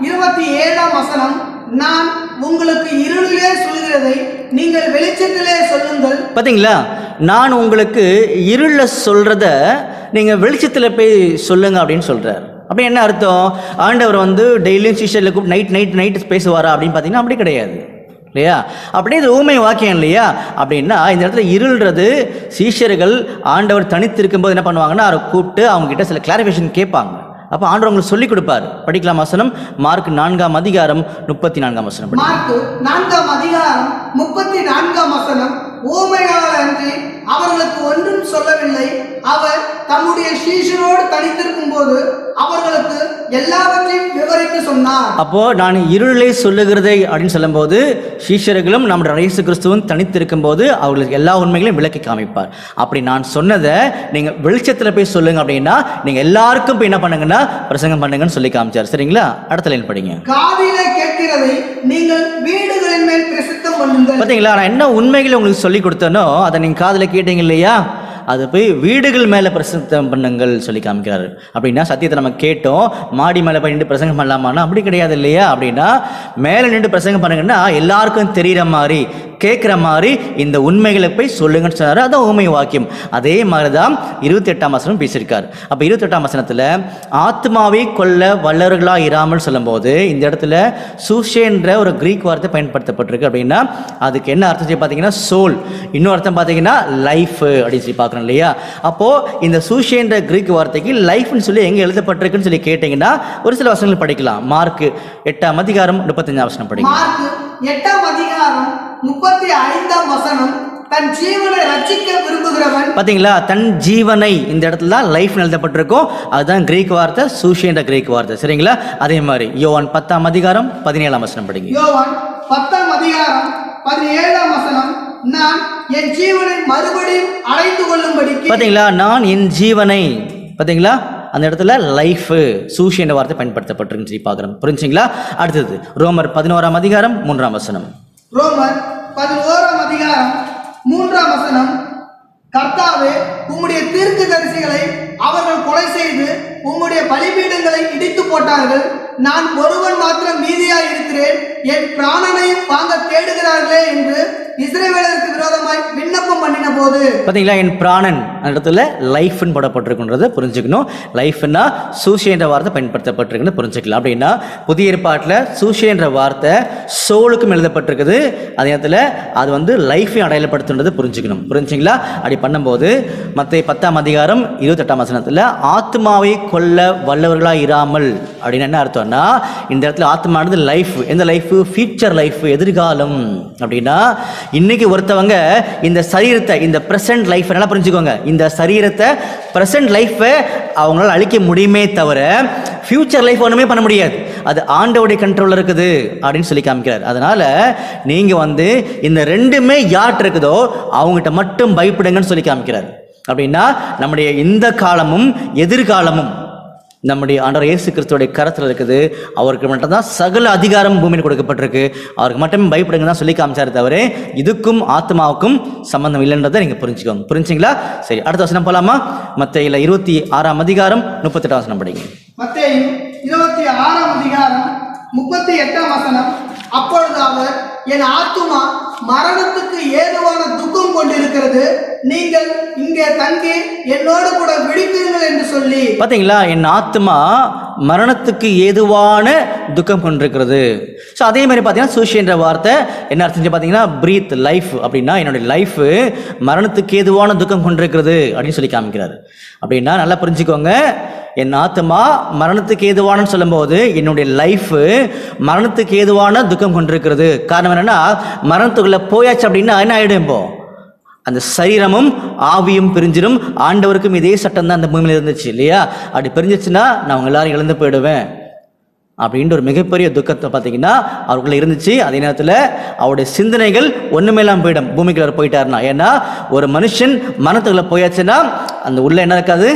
B: இருபத்தி ஏழாம் வசனம் நான் உங்களுக்கு இருளிலே சொல்கிறதை நீங்கள் வெளிச்சத்திலே சொல்லுங்கள்
A: பார்த்தீங்களா நான் உங்களுக்கு இருளில் சொல்கிறத நீங்கள் வெளிச்சத்தில் போய் சொல்லுங்க அப்படின்னு சொல்கிறார் அப்படி என்ன அர்த்தம் ஆண்டவர் வந்து டெய்லியும் சீஷரில் கூப்பிட்டு நைட் நைட் நைட் பேசுவாரா அப்படின்னு பார்த்தீங்கன்னா அப்படி கிடையாது இல்லையா அப்படியே இது ஊமை வாக்கியம் இல்லையா அப்படின்னா இந்த இடத்துல இருள்றது சீஷர்கள் ஆண்டவர் தனித்து இருக்கும்போது என்ன பண்ணுவாங்கன்னா அவரை கூப்பிட்டு அவங்க கிட்ட சில கிளாரிஃபிகேஷன் கேட்பாங்க அப்போ ஆண்டவர் உங்களுக்கு சொல்லிக் கொடுப்பார் படிக்கலாம் வசனம் மார்க் நான்காம் அதிகாரம் முப்பத்தி நான்காம் வசனம் படி.
B: மார்க்கு நான்காம் அதிகாரம் முப்பத்தி நான்காம் வசனம் ஊமைகளால் அன்றி அவர்களுக்கு ஒன்றும் சொல்லவில்லை அவர் தம்முடைய சீஷரோடு தனித்திருக்கும் போது அவர்களுக்கு எல்லாவற்றையும் விவரித்து சொன்னார்
A: அப்போ நான் இருளை சொல்லுகிறதை அப்படின்னு சொல்லும்போது சீஷர்களும் நம்முடைய இயேசு கிறிஸ்துவும் தனித்திருக்கும் போது அவர்களுக்கு எல்லா உண்மைகளையும் விளக்கி காமிப்பார் அப்படி நான் சொன்னதை நீங்கள் வெளிச்சத்தில் போய் சொல்லுங்க அப்படின்னா நீங்கள் எல்லாருக்கும் போய் என்ன பண்ணுங்கன்னா பிரசங்கம் பண்ணுங்கன்னு சொல்லி காமிச்சார் சரிங்களா அடுத்த லைன் படிங்க
B: காதிலே கேட்கிறதை நீங்கள் வீடுகளின் மேல் பிரசித்தம் பண்ணுங்கள்
A: பார்த்தீங்களா நான் என்ன உண்மைகளை உங்களுக்கு சொல்லி கொடுத்தேனோ அதை நீங்கள் காதில் கேட்டீங்க இல்லையா அது போய் வீடுகள் மேலே பிரசங்கம் பண்ணுங்கள் சொல்லி காமிக்கிறாரு அப்படின்னா சத்தியத்தை நம்ம கேட்டோம் மாடி மேலே போய் நின்று பிரசங்கம் பண்ணலாமான்னா அப்படி கிடையாது இல்லையா அப்படின்னா மேலே நின்று பிரசங்கம் பண்ணுங்கன்னா எல்லாருக்கும் தெரிகிற மாதிரி கேட்குற மாதிரி இந்த உண்மைகளை போய் சொல்லுங்கன்னு சொன்னார் அதான் உண்மை வாக்கியம் அதே மாதிரி தான் இருபத்தி எட்டாம் வசனம் பேசியிருக்கார் அப்போ இருபத்தெட்டாம் வசனத்தில் ஆத்மாவை கொல்ல வல்லவர்களாக இராமல் சொல்லும்போது இந்த இடத்துல சூஷேன்ற ஒரு கிரீக் வார்த்தை பயன்படுத்தப்பட்டிருக்கு அப்படின்னா அதுக்கு என்ன அர்த்தம் சொல்லி பார்த்தீங்கன்னா சோல் இன்னொரு அர்த்தம் பார்த்தீங்கன்னா லைஃப் அப்படின்னு சொல்லி பார்க்குறோம் இல்லையா அப்போது இந்த சூஷேன்ற கிரீக் வார்த்தைக்கு லைஃப்னு சொல்லி எங்கே எழுதப்பட்டிருக்குன்னு சொல்லி கேட்டிங்கன்னா ஒரு சில வசனங்கள் படிக்கலாம் மார்க் எட்டாம் அதிகாரம் முப்பத்தஞ்சாம் வசனம் படிக்கலாம்
B: மார்க்கு எட்டாம் அதிகாரம் முப்பத்தி ஐந்தாம் வசனம் தன் ஜீவனை ரட்சிக்க விரும்புகிறவன்
A: பாத்தீங்களா தன் ஜீவனை இந்த இடத்துல தான் லைஃப் எழுதப்பட்டிருக்கும் அதுதான் கிரீக் வார்த்தை சூஷியன்ற கிரீக் வார்த்தை சரிங்களா அதே மாதிரி யோவான் பத்தாம் அதிகாரம் பதினேழாம் வசனம் படிங்க
B: யோவான் பத்தாம் அதிகாரம் பதினேழாம் வசனம் நான் என் ஜீவனை மறுபடியும் அடைந்து கொள்ளும்படிக்கு
A: பாத்தீங்களா நான் என் ஜீவனை பாத்தீங்களா அந்த இடத்துல லைஃப் சூஷியன்ற வார்த்தை பயன்படுத்தப்பட்டிருக்குன்னு சொல்லி பார்க்குறோம் புரிஞ்சுங்களா அடுத்தது ரோமர் பதினோராம் அதிகாரம் மூன்றாம் வசனம்
B: ரோமர் பதினோராம் அதிகாரம் மூன்றாம் வசனம் கர்த்தாவே உம்முடைய தீர்க்கதரிசிகளை அவர்கள் கொலை செய்து உம்முடைய பலிபீடங்களை இடித்து போட்டார்கள் நான் ஒருவன் மாத்திரம் மீதியாய் இருக்கிறேன் என் பிராணனையும் வாங்க தேடுகிறார்களே என்று இஸ்ரவேலருக்கு விரோதமாய் விண்ணப்பம் பண்ணின போது
A: பார்த்தீங்களா என் பிராணன் அந்த இடத்துல லைஃப்னு போடப்பட்டிருக்குன்றதை புரிஞ்சுக்கணும் லைஃப்னா சூஷி என்ற வார்த்தை பயன்படுத்தப்பட்டிருக்குன்னு புரிஞ்சுக்கலாம் அப்படின்னா புதிய ஏற்பாட்டில் சூஷி என்ற வார்த்தை சோலுக்கும் எழுதப்பட்டிருக்குது அதே நேரத்தில் அது வந்து லைஃபையும் அடையாளப்படுத்துன்றது புரிஞ்சுக்கணும் புரிஞ்சுங்களா அப்படி பண்ணும்போது மற்ற பத்தாம் அதிகாரம் இருபத்தெட்டாம் வசனத்தில் ஆத்மாவை கொல்ல வல்லவர்களாக இராமல் அப்படின்னு என்ன அர்த்தம்னா இந்த இடத்துல ஆத்மானது லைஃப் எந்த லைஃப் ஃபியூச்சர் லைஃப் எதிர்காலம் அப்படின்னா இன்னைக்கு ஒருத்தவங்க இந்த சரீரத்தை இந்த ப்ரெசன்ட் லைஃப் நல்லா புரிஞ்சுக்கோங்க இந்த சரீரத்தை ப்ரெசன்ட் லைஃப்பை அவங்களால அழிக்க முடியுமே தவிர ஃப்யூச்சர் லைஃப் ஒன்றுமே பண்ண முடியாது அது ஆண்டவுடைய கண்ட்ரோலில் இருக்குது அப்படின்னு சொல்லி காமிக்கிறார் அதனால நீங்கள் வந்து இந்த ரெண்டுமே யார்கிட்ட இருக்குதோ அவங்ககிட்ட மட்டும் பயப்படுங்கன்னு சொல்லி காமிக்கிறார் அப்படின்னா நம்முடைய இந்த காலமும் எதிர்காலமும் நம்முடைய ஆண்டவர் இயேசு கிறிஸ்துவோடைய கரத்தில் இருக்குது அவருக்கு மட்டும்தான் சகல அதிகாரம் பூமியில் கொடுக்கப்பட்டிருக்கு அவருக்கு மட்டுமே பயப்படுங்க தான் சொல்லி காமிச்சாரு தவிர இதுக்கும் ஆத்மாவுக்கும் சம்பந்தம் இல்லைன்றதை நீங்கள் புரிஞ்சுக்கோங்க புரிஞ்சுங்களா சரி அடுத்த வசனம் போலாமா மற்ற இல்லை இருபத்தி ஆறாம் அதிகாரம் முப்பத்தெட்டாம் வசனம் படிங்க
B: மத்தேயு இருபத்தி ஆறாம் அதிகாரம் முப்பத்தி எட்டாம் வசனம் அப்பொழுது அவர் என் ஆத்துமா மரணத்துக்கு ஏதுவான துக்கம் கொண்டிருக்கிறது நீங்கள் இங்கே தங்கி என்னோடு கூட விழிப்பீர்கள் என்று சொல்லி
A: பார்த்தீங்களா என் ஆத்மா மரணத்துக்கு ஏதுவான துக்கம் கொண்டிருக்கிறது ஸோ அதே மாதிரி பார்த்தீங்கன்னா சூஷி என்ற வார்த்தை என்ன அர்த்தம் சொல்லி பார்த்தீங்கன்னா பிரீத் லைஃப் அப்படின்னா என்னுடைய லைஃப் மரணத்துக்கு ஏதுவான துக்கம் கொண்டிருக்கிறது அப்படின்னு சொல்லி காமிக்கிறாரு அப்படின்னா நல்லா புரிஞ்சுக்கோங்க என் ஆத்மா மரணத்துக்கு ஏதுவானன்னு சொல்லும்போது என்னுடைய லைஃப் மரணத்துக்கு ஏதுவான துக்கம் கொண்டிருக்கிறது காரணம் என்னன்னா மரணத்துக்குள்ள போயாச்சு அப்படின்னா என்ன ஆயிடும் இப்போ அந்த சரீரமும் ஆவியும் பிரிஞ்சிடும் ஆண்டவருக்கும் இதே சட்டம் தான் அந்த பூமியில் இருந்துச்சு இல்லையா அப்படி பிரிஞ்சிச்சுன்னா நான் அவங்க எல்லாரும் இழந்து போயிடுவேன் அப்படின்ற ஒரு மிகப்பெரிய துக்கத்தை பார்த்தீங்கன்னா அவருக்குள்ள இருந்துச்சு அதே நேரத்தில் அவருடைய சிந்தனைகள் ஒன்றுமேலாம் போயிடும் பூமிக்குள்ள அவர் போயிட்டாருன்னா ஏன்னா ஒரு மனுஷன் மனத்துக்குள்ள போயாச்சுன்னா அந்த உள்ள என்ன இருக்காது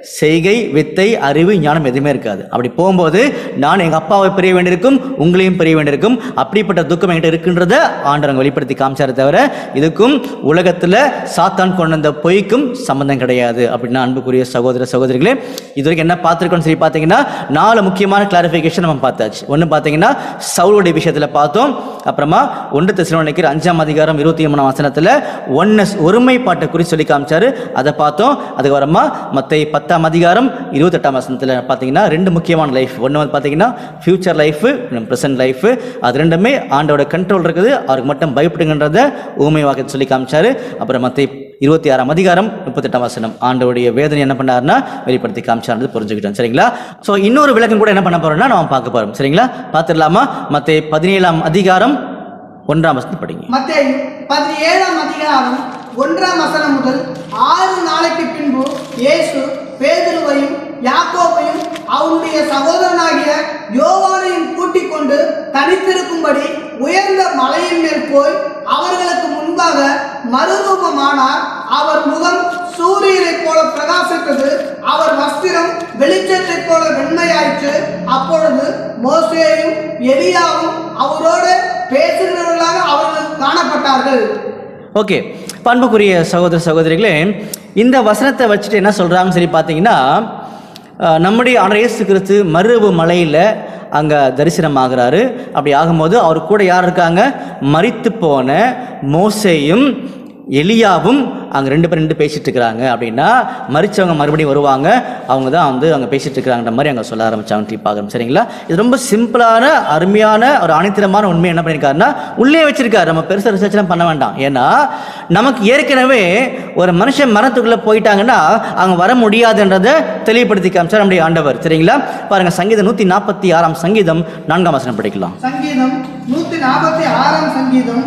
A: செய்கை வித்தை அறிவு ஞானம் எதுவுமே இருக்காது அப்படி போகும்போது நான் எங்கள் அப்பாவை பிரிய வேண்டியிருக்கும் உங்களையும் பிரிய வேண்டியிருக்கும் அப்படிப்பட்ட துக்கம் என்கிட்ட இருக்குன்றத ஆண்டவங்க வெளிப்படுத்தி காமிச்சாரு தவிர இதுக்கும் உலகத்தில் சாத்தான் கொண்டு வந்த பொய்க்கும் சம்பந்தம் கிடையாது அப்படின்னா அன்புக்குரிய சகோதர சகோதரிகளே இது வரைக்கும் என்ன பார்த்துருக்கோம்னு சொல்லி பார்த்தீங்கன்னா நாலு முக்கியமான கிளாரிஃபிகேஷன் நம்ம பார்த்தாச்சு ஒன்று பார்த்தீங்கன்னா சவுளுடைய விஷயத்தில் பார்த்தோம் அப்புறமா ஒன்று தெசலோனிக்கர் அஞ்சாம் அதிகாரம் இருபத்தி மூணாம் வசனத்தில் ஒன்னஸ் ஒருமைப்பாட்டை குறித்து சொல்லி காமிச்சாரு அதை பார்த்தோம் அதுக்கப்புறமா மற்ற பத்தாம் அதிகாரம் இருபத்தெட்டாம் வசனத்தில் பார்த்தீங்கன்னா ரெண்டு முக்கியமான லைஃப் ஒன்று வந்து பார்த்தீங்கன்னா ஃபியூச்சர் லைஃபு ப்ரெசன்ட் லைஃபு அது ரெண்டுமே ஆண்டோட கண்ட்ரோல் இருக்குது அவருக்கு மட்டும் பயப்படுங்கன்றத ஊமை வாக்கு சொல்லி காமிச்சாரு அப்புறம் மற்ற இருபத்தி ஆறாம் அதிகாரம் முப்பத்தெட்டாம் வசனம் ஆண்டோடைய வேதனை என்ன பண்ணாருன்னா வெளிப்படுத்தி காமிச்சார்ன்றது புரிஞ்சுக்கிட்டோம் சரிங்களா ஸோ இன்னொரு விளக்கம் கூட என்ன பண்ண போறோம்னா நம்ம பார்க்க போறோம் சரிங்களா பார்த்துடலாமா மற்ற பதினேழாம் அதிகாரம் ஒன்றாம் வசனம் படிங்க
B: மத்தேயு பதினேழாம் அதிகாரம் ஒன்றாம் வசனம் முதல் ஆறு நாளைக்கு பின்பு இயேசு பேதுருவையும் யாக்கோபையும் அவனுடைய சகோதரனாகிய யோவானையும் கூட்டிக் கொண்டு தனித்திருக்கும்படி உயர்ந்த மலையின் மேல் போய் அவர்களுக்கு முன்பாக மறுரூபமானார் அவர் முகம் சூரியனைப் போல பிரகாசித்தது அவர் வஸ்திரம் வெளிச்சத்தைப் போல வெண்மையாயிற்று அப்பொழுது மோசேயும் எலியாவும் அவரோடு பேசுகிறவர்களாக அவர்கள் காணப்பட்டார்கள்
A: ஓகே பண்புக்குரிய சகோதர சகோதரிகளே இந்த வசனத்தை வச்சுட்டு என்ன சொல்கிறாங்கன்னு சொல்லி பார்த்தீங்கன்னா அஹ், நம்முடைய ஆண்டவர் இயேசு கிறிஸ்து மருவு மலையில் அங்கே தரிசனமாகிறாரு அப்படி ஆகும்போது அவர் கூட யார் இருக்காங்க மரித்து போன மோசேயும் எலியாவும் அங்கே ரெண்டு பேர் ரெண்டு பேசிட்டு இருக்கிறாங்க அப்படின்னா மறிச்சவங்க மறுபடியும் வருவாங்க அவங்க தான் வந்து அங்கே பேசிட்டு இருக்கிறாங்கன்ற மாதிரி அங்கே சொல்ல ஆரம்பிச்சாங்க ட்ரீ பார்க்குறோம் சரிங்களா இது ரொம்ப சிம்பிளான அருமையான ஒரு அனைத்திரமான உண்மை என்ன பண்ணியிருக்காருன்னா உள்ளே வச்சிருக்காரு நம்ம பெருசாக ரிசர்ச்லாம் பண்ண வேண்டாம் ஏன்னா நமக்கு ஏற்கனவே ஒரு மனுஷன் மரத்துக்குள்ளே போயிட்டாங்கன்னா அவங்க வர முடியாதுன்றதை தெளிவுபடுத்தி காமிச்சார் நம்முடைய ஆண்டவர் சரிங்களா பாருங்க சங்கீதம் நூற்றி நாற்பத்தி ஆறாம் சங்கீதம் நான்காம் வசனம் படிக்கலாம்
B: சங்கீதம் நூத்தி நாற்பத்தி ஆறாம் சங்கீதம்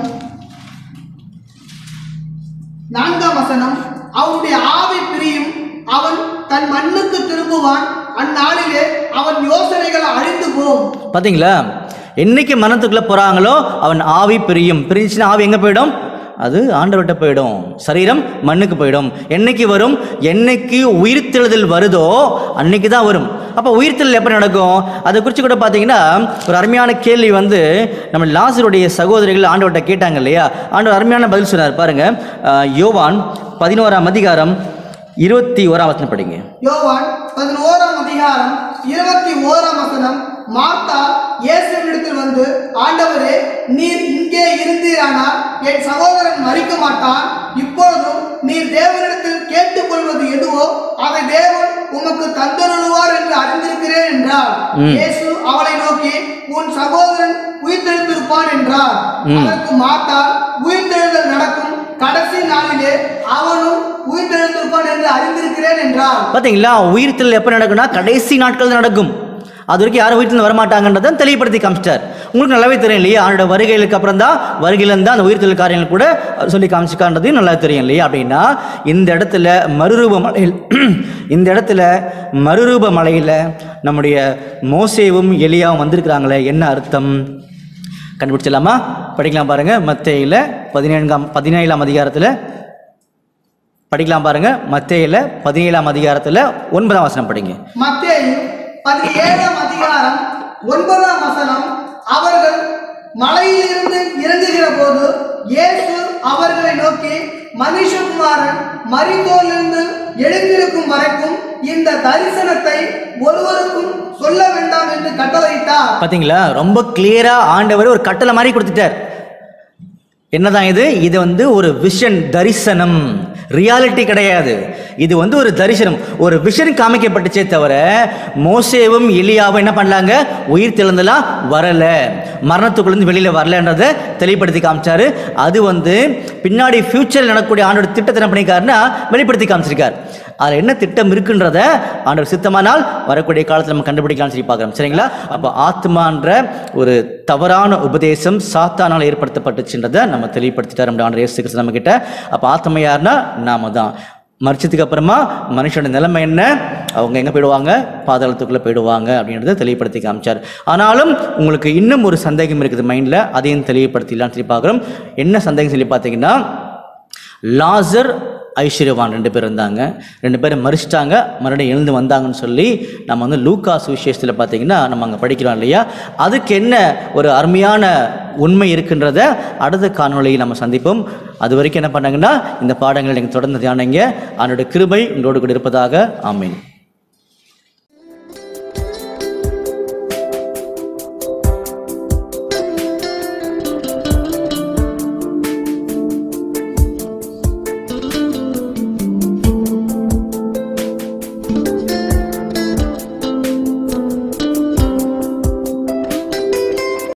B: நான்காம் வசனம் அவனுடைய ஆவி பிரியும் அவன் தன் மண்ணுக்கு திரும்புவான் அந்நாளிலே அவன் யோசனைகள் அழிந்து போம்
A: பார்த்தீங்களா என்னைக்கு மனத்துக்குள்ளே போகிறாங்களோ அவன் ஆவி பிரியும் பிரிஞ்சுன்னா ஆவி எங்கே போயிடும் அது ஆண்டவர்கிட்ட போயிடும் சரீரம் மண்ணுக்கு போயிடும் என்னைக்கு வரும் என்னைக்கு உயிர்த்தெழுதல் வருதோ அன்னைக்கு தான் வரும் அப்போ உயிர்த்தெழுதல் எப்போ நடக்கும் அதை குறித்து கூட பார்த்தீங்கன்னா ஒரு அருமையான கேள்வி வந்து நம்ம லாசருடைய சகோதரிகள் ஆண்டவர்கிட்ட கேட்டாங்க இல்லையா ஆண்டவர் அருமையான பதில் சொன்னார் பாருங்க அஹ், யோவான் பதினோராம் அதிகாரம் இருபத்தி ஓராம் வசனம் படிங்க
B: யோவான் பதினோராம் அதிகாரம் இருபத்தி ஓராம் வசனம் மார்த்தா இயேசுவினிடத்தில் வந்து ஆண்டவரே நீர் இங்கே இருந்தீரானால் என் சகோதரன் மறிக்க மாட்டான் இப்பொழுதும் நீர் தேவனிடத்தில் கேட்டுக்கொள்வது எதுவோ அதை தேவன் உமக்கு தந்தருளுவார் என்று அறிந்திருக்கிறேன் என்றார் இயேசு அவளை நோக்கி உன் சகோதரன் உயிர்த்தெழுந்திருப்பான் என்றார் அதற்கு மார்த்தா உயிர்த்தெழுதல் நடக்கும் கடைசி நாளிலே அவனும் உயிர்த்தெழுந்திருப்பான் என்று அறிந்திருக்கிறேன் என்றார்
A: பார்த்தீங்களா உயிர்த்தல் எப்போ நடக்கும்னா கடைசி நாட்கள் நடக்கும் அது வரைக்கும் யாரும் உயிர்த்தல் வரமாட்டாங்கன்றதை தெளிவுபடுத்தி காமிச்சிட்டார் உங்களுக்கு நல்லாவே தெரியும் இல்லையா அவனோட வருகைகளுக்கு அப்புறம் தான் வருகையிலேருந்து தான் அந்த உயிர்த்தல் காரியங்கள் கூட சொல்லி காமிச்சிக்கான்றதையும் நல்லா தெரியும் இல்லையா அப்படின்னா இந்த இடத்துல மறுரூப மலையில் இந்த இடத்துல மறுரூப மலையில் நம்முடைய மோசேவும் எலியாவும் வந்திருக்கிறாங்களே என்ன அர்த்தம் கண்டுபிடிச்சிடலாமா படிக்கலாம் பாருங்க மத்தேயில பதினேழாம் பதினேழாம் அதிகாரத்தில் படிக்கலாம் பாருங்க மத்தேயில பதினேழாம் அதிகாரத்தில் ஒன்பதாம் வசனம் படிங்க
B: மத்தேயு பதினேழாம் அதிகாரம் ஒன்பதாம் வசனம் அவர்கள் மலையிலிருந்து இறங்குகிற போது இயேசு அவர்களை நோக்கி மனுஷகுமாரன் மரித்தோரிலிருந்து எழுந்திருக்கும் வரைக்கும் இந்த தரிசனத்தை ஒருவருக்கும் சொல்ல வேண்டாம் என்று கட்டளையிட்டார்
A: பார்த்தீங்களா ரொம்ப கிளியரா ஆண்டவர் ஒரு கட்டளை மாதிரி கொடுத்துட்டார் என்னதான் இது இது வந்து ஒரு விஷன் தரிசனம் ரியாலிட்டி கிடையாது இது வந்து ஒரு தரிசனம் ஒரு விஷன் காமிக்கப்பட்டுச்சே தவிர மோசேவும் எலியாவும் என்ன பண்ணலாங்க உயிர் திறந்தெல்லாம் வரல மரணத்துக்குள்ளேருந்து வெளியில் வரலன்றதை தெளிவுபடுத்தி காமிச்சாரு அது வந்து பின்னாடி ஃபியூச்சரில் நடக்கக்கூடிய ஆண்டோட திட்டத்தை என்ன பண்ணியிருக்காருன்னா வெளிப்படுத்தி காமிச்சிருக்கார் அதில் என்ன திட்டம் இருக்குன்றத ஆண்டவர் சித்தமானால் வரக்கூடிய காலத்தில் நம்ம கண்டுபிடிக்கலாம்னு சொல்லி பார்க்குறோம் சரிங்களா அப்போ ஆத்மான்ற ஒரு தவறான உபதேசம் சாத்தானால் ஏற்படுத்தப்பட்டுச்சுன்றதை நம்ம தெளிவுபடுத்திட்டார் நம்ம ஆண்டவர் இயேசு கிறிஸ்து நம்ம கிட்ட அப்போ ஆத்மா யாருன்னா நாம தான் மறிச்சதுக்கு அப்புறமா மனுஷனோட நிலைமை என்ன அவங்க எங்கே போயிடுவாங்க பாதாளத்துக்குள்ளே போயிடுவாங்க அப்படின்றத தெளிவுபடுத்தி காமிச்சார் ஆனாலும் உங்களுக்கு இன்னும் ஒரு சந்தேகம் இருக்குது மைண்டில் அதையும் தெளிவுபடுத்திடலாம்னு சொல்லி பார்க்குறோம் என்ன சந்தேகம் சொல்லி பார்த்தீங்கன்னா லாசர் ஐஸ்வர்யவான் ரெண்டு பேர் இருந்தாங்க ரெண்டு பேரும் மறிச்சிட்டாங்க மறுபடியும் எழுந்து வந்தாங்கன்னு சொல்லி நம்ம வந்து லூக்கா சுவிசேஷத்தில் பார்த்தீங்கன்னா நம்ம அங்கே படிக்கிறோம் இல்லையா அதுக்கு என்ன ஒரு அருமையான உண்மை இருக்கின்றத அடுத்த காணொளியில் நம்ம சந்திப்போம் அது வரைக்கும் என்ன பண்ணாங்கன்னா இந்த பாடங்களை நீங்கள் தொடர்ந்து தியானிங்க அதனுடைய கிருபை உங்களோடு கூட இருப்பதாக ஆமீன்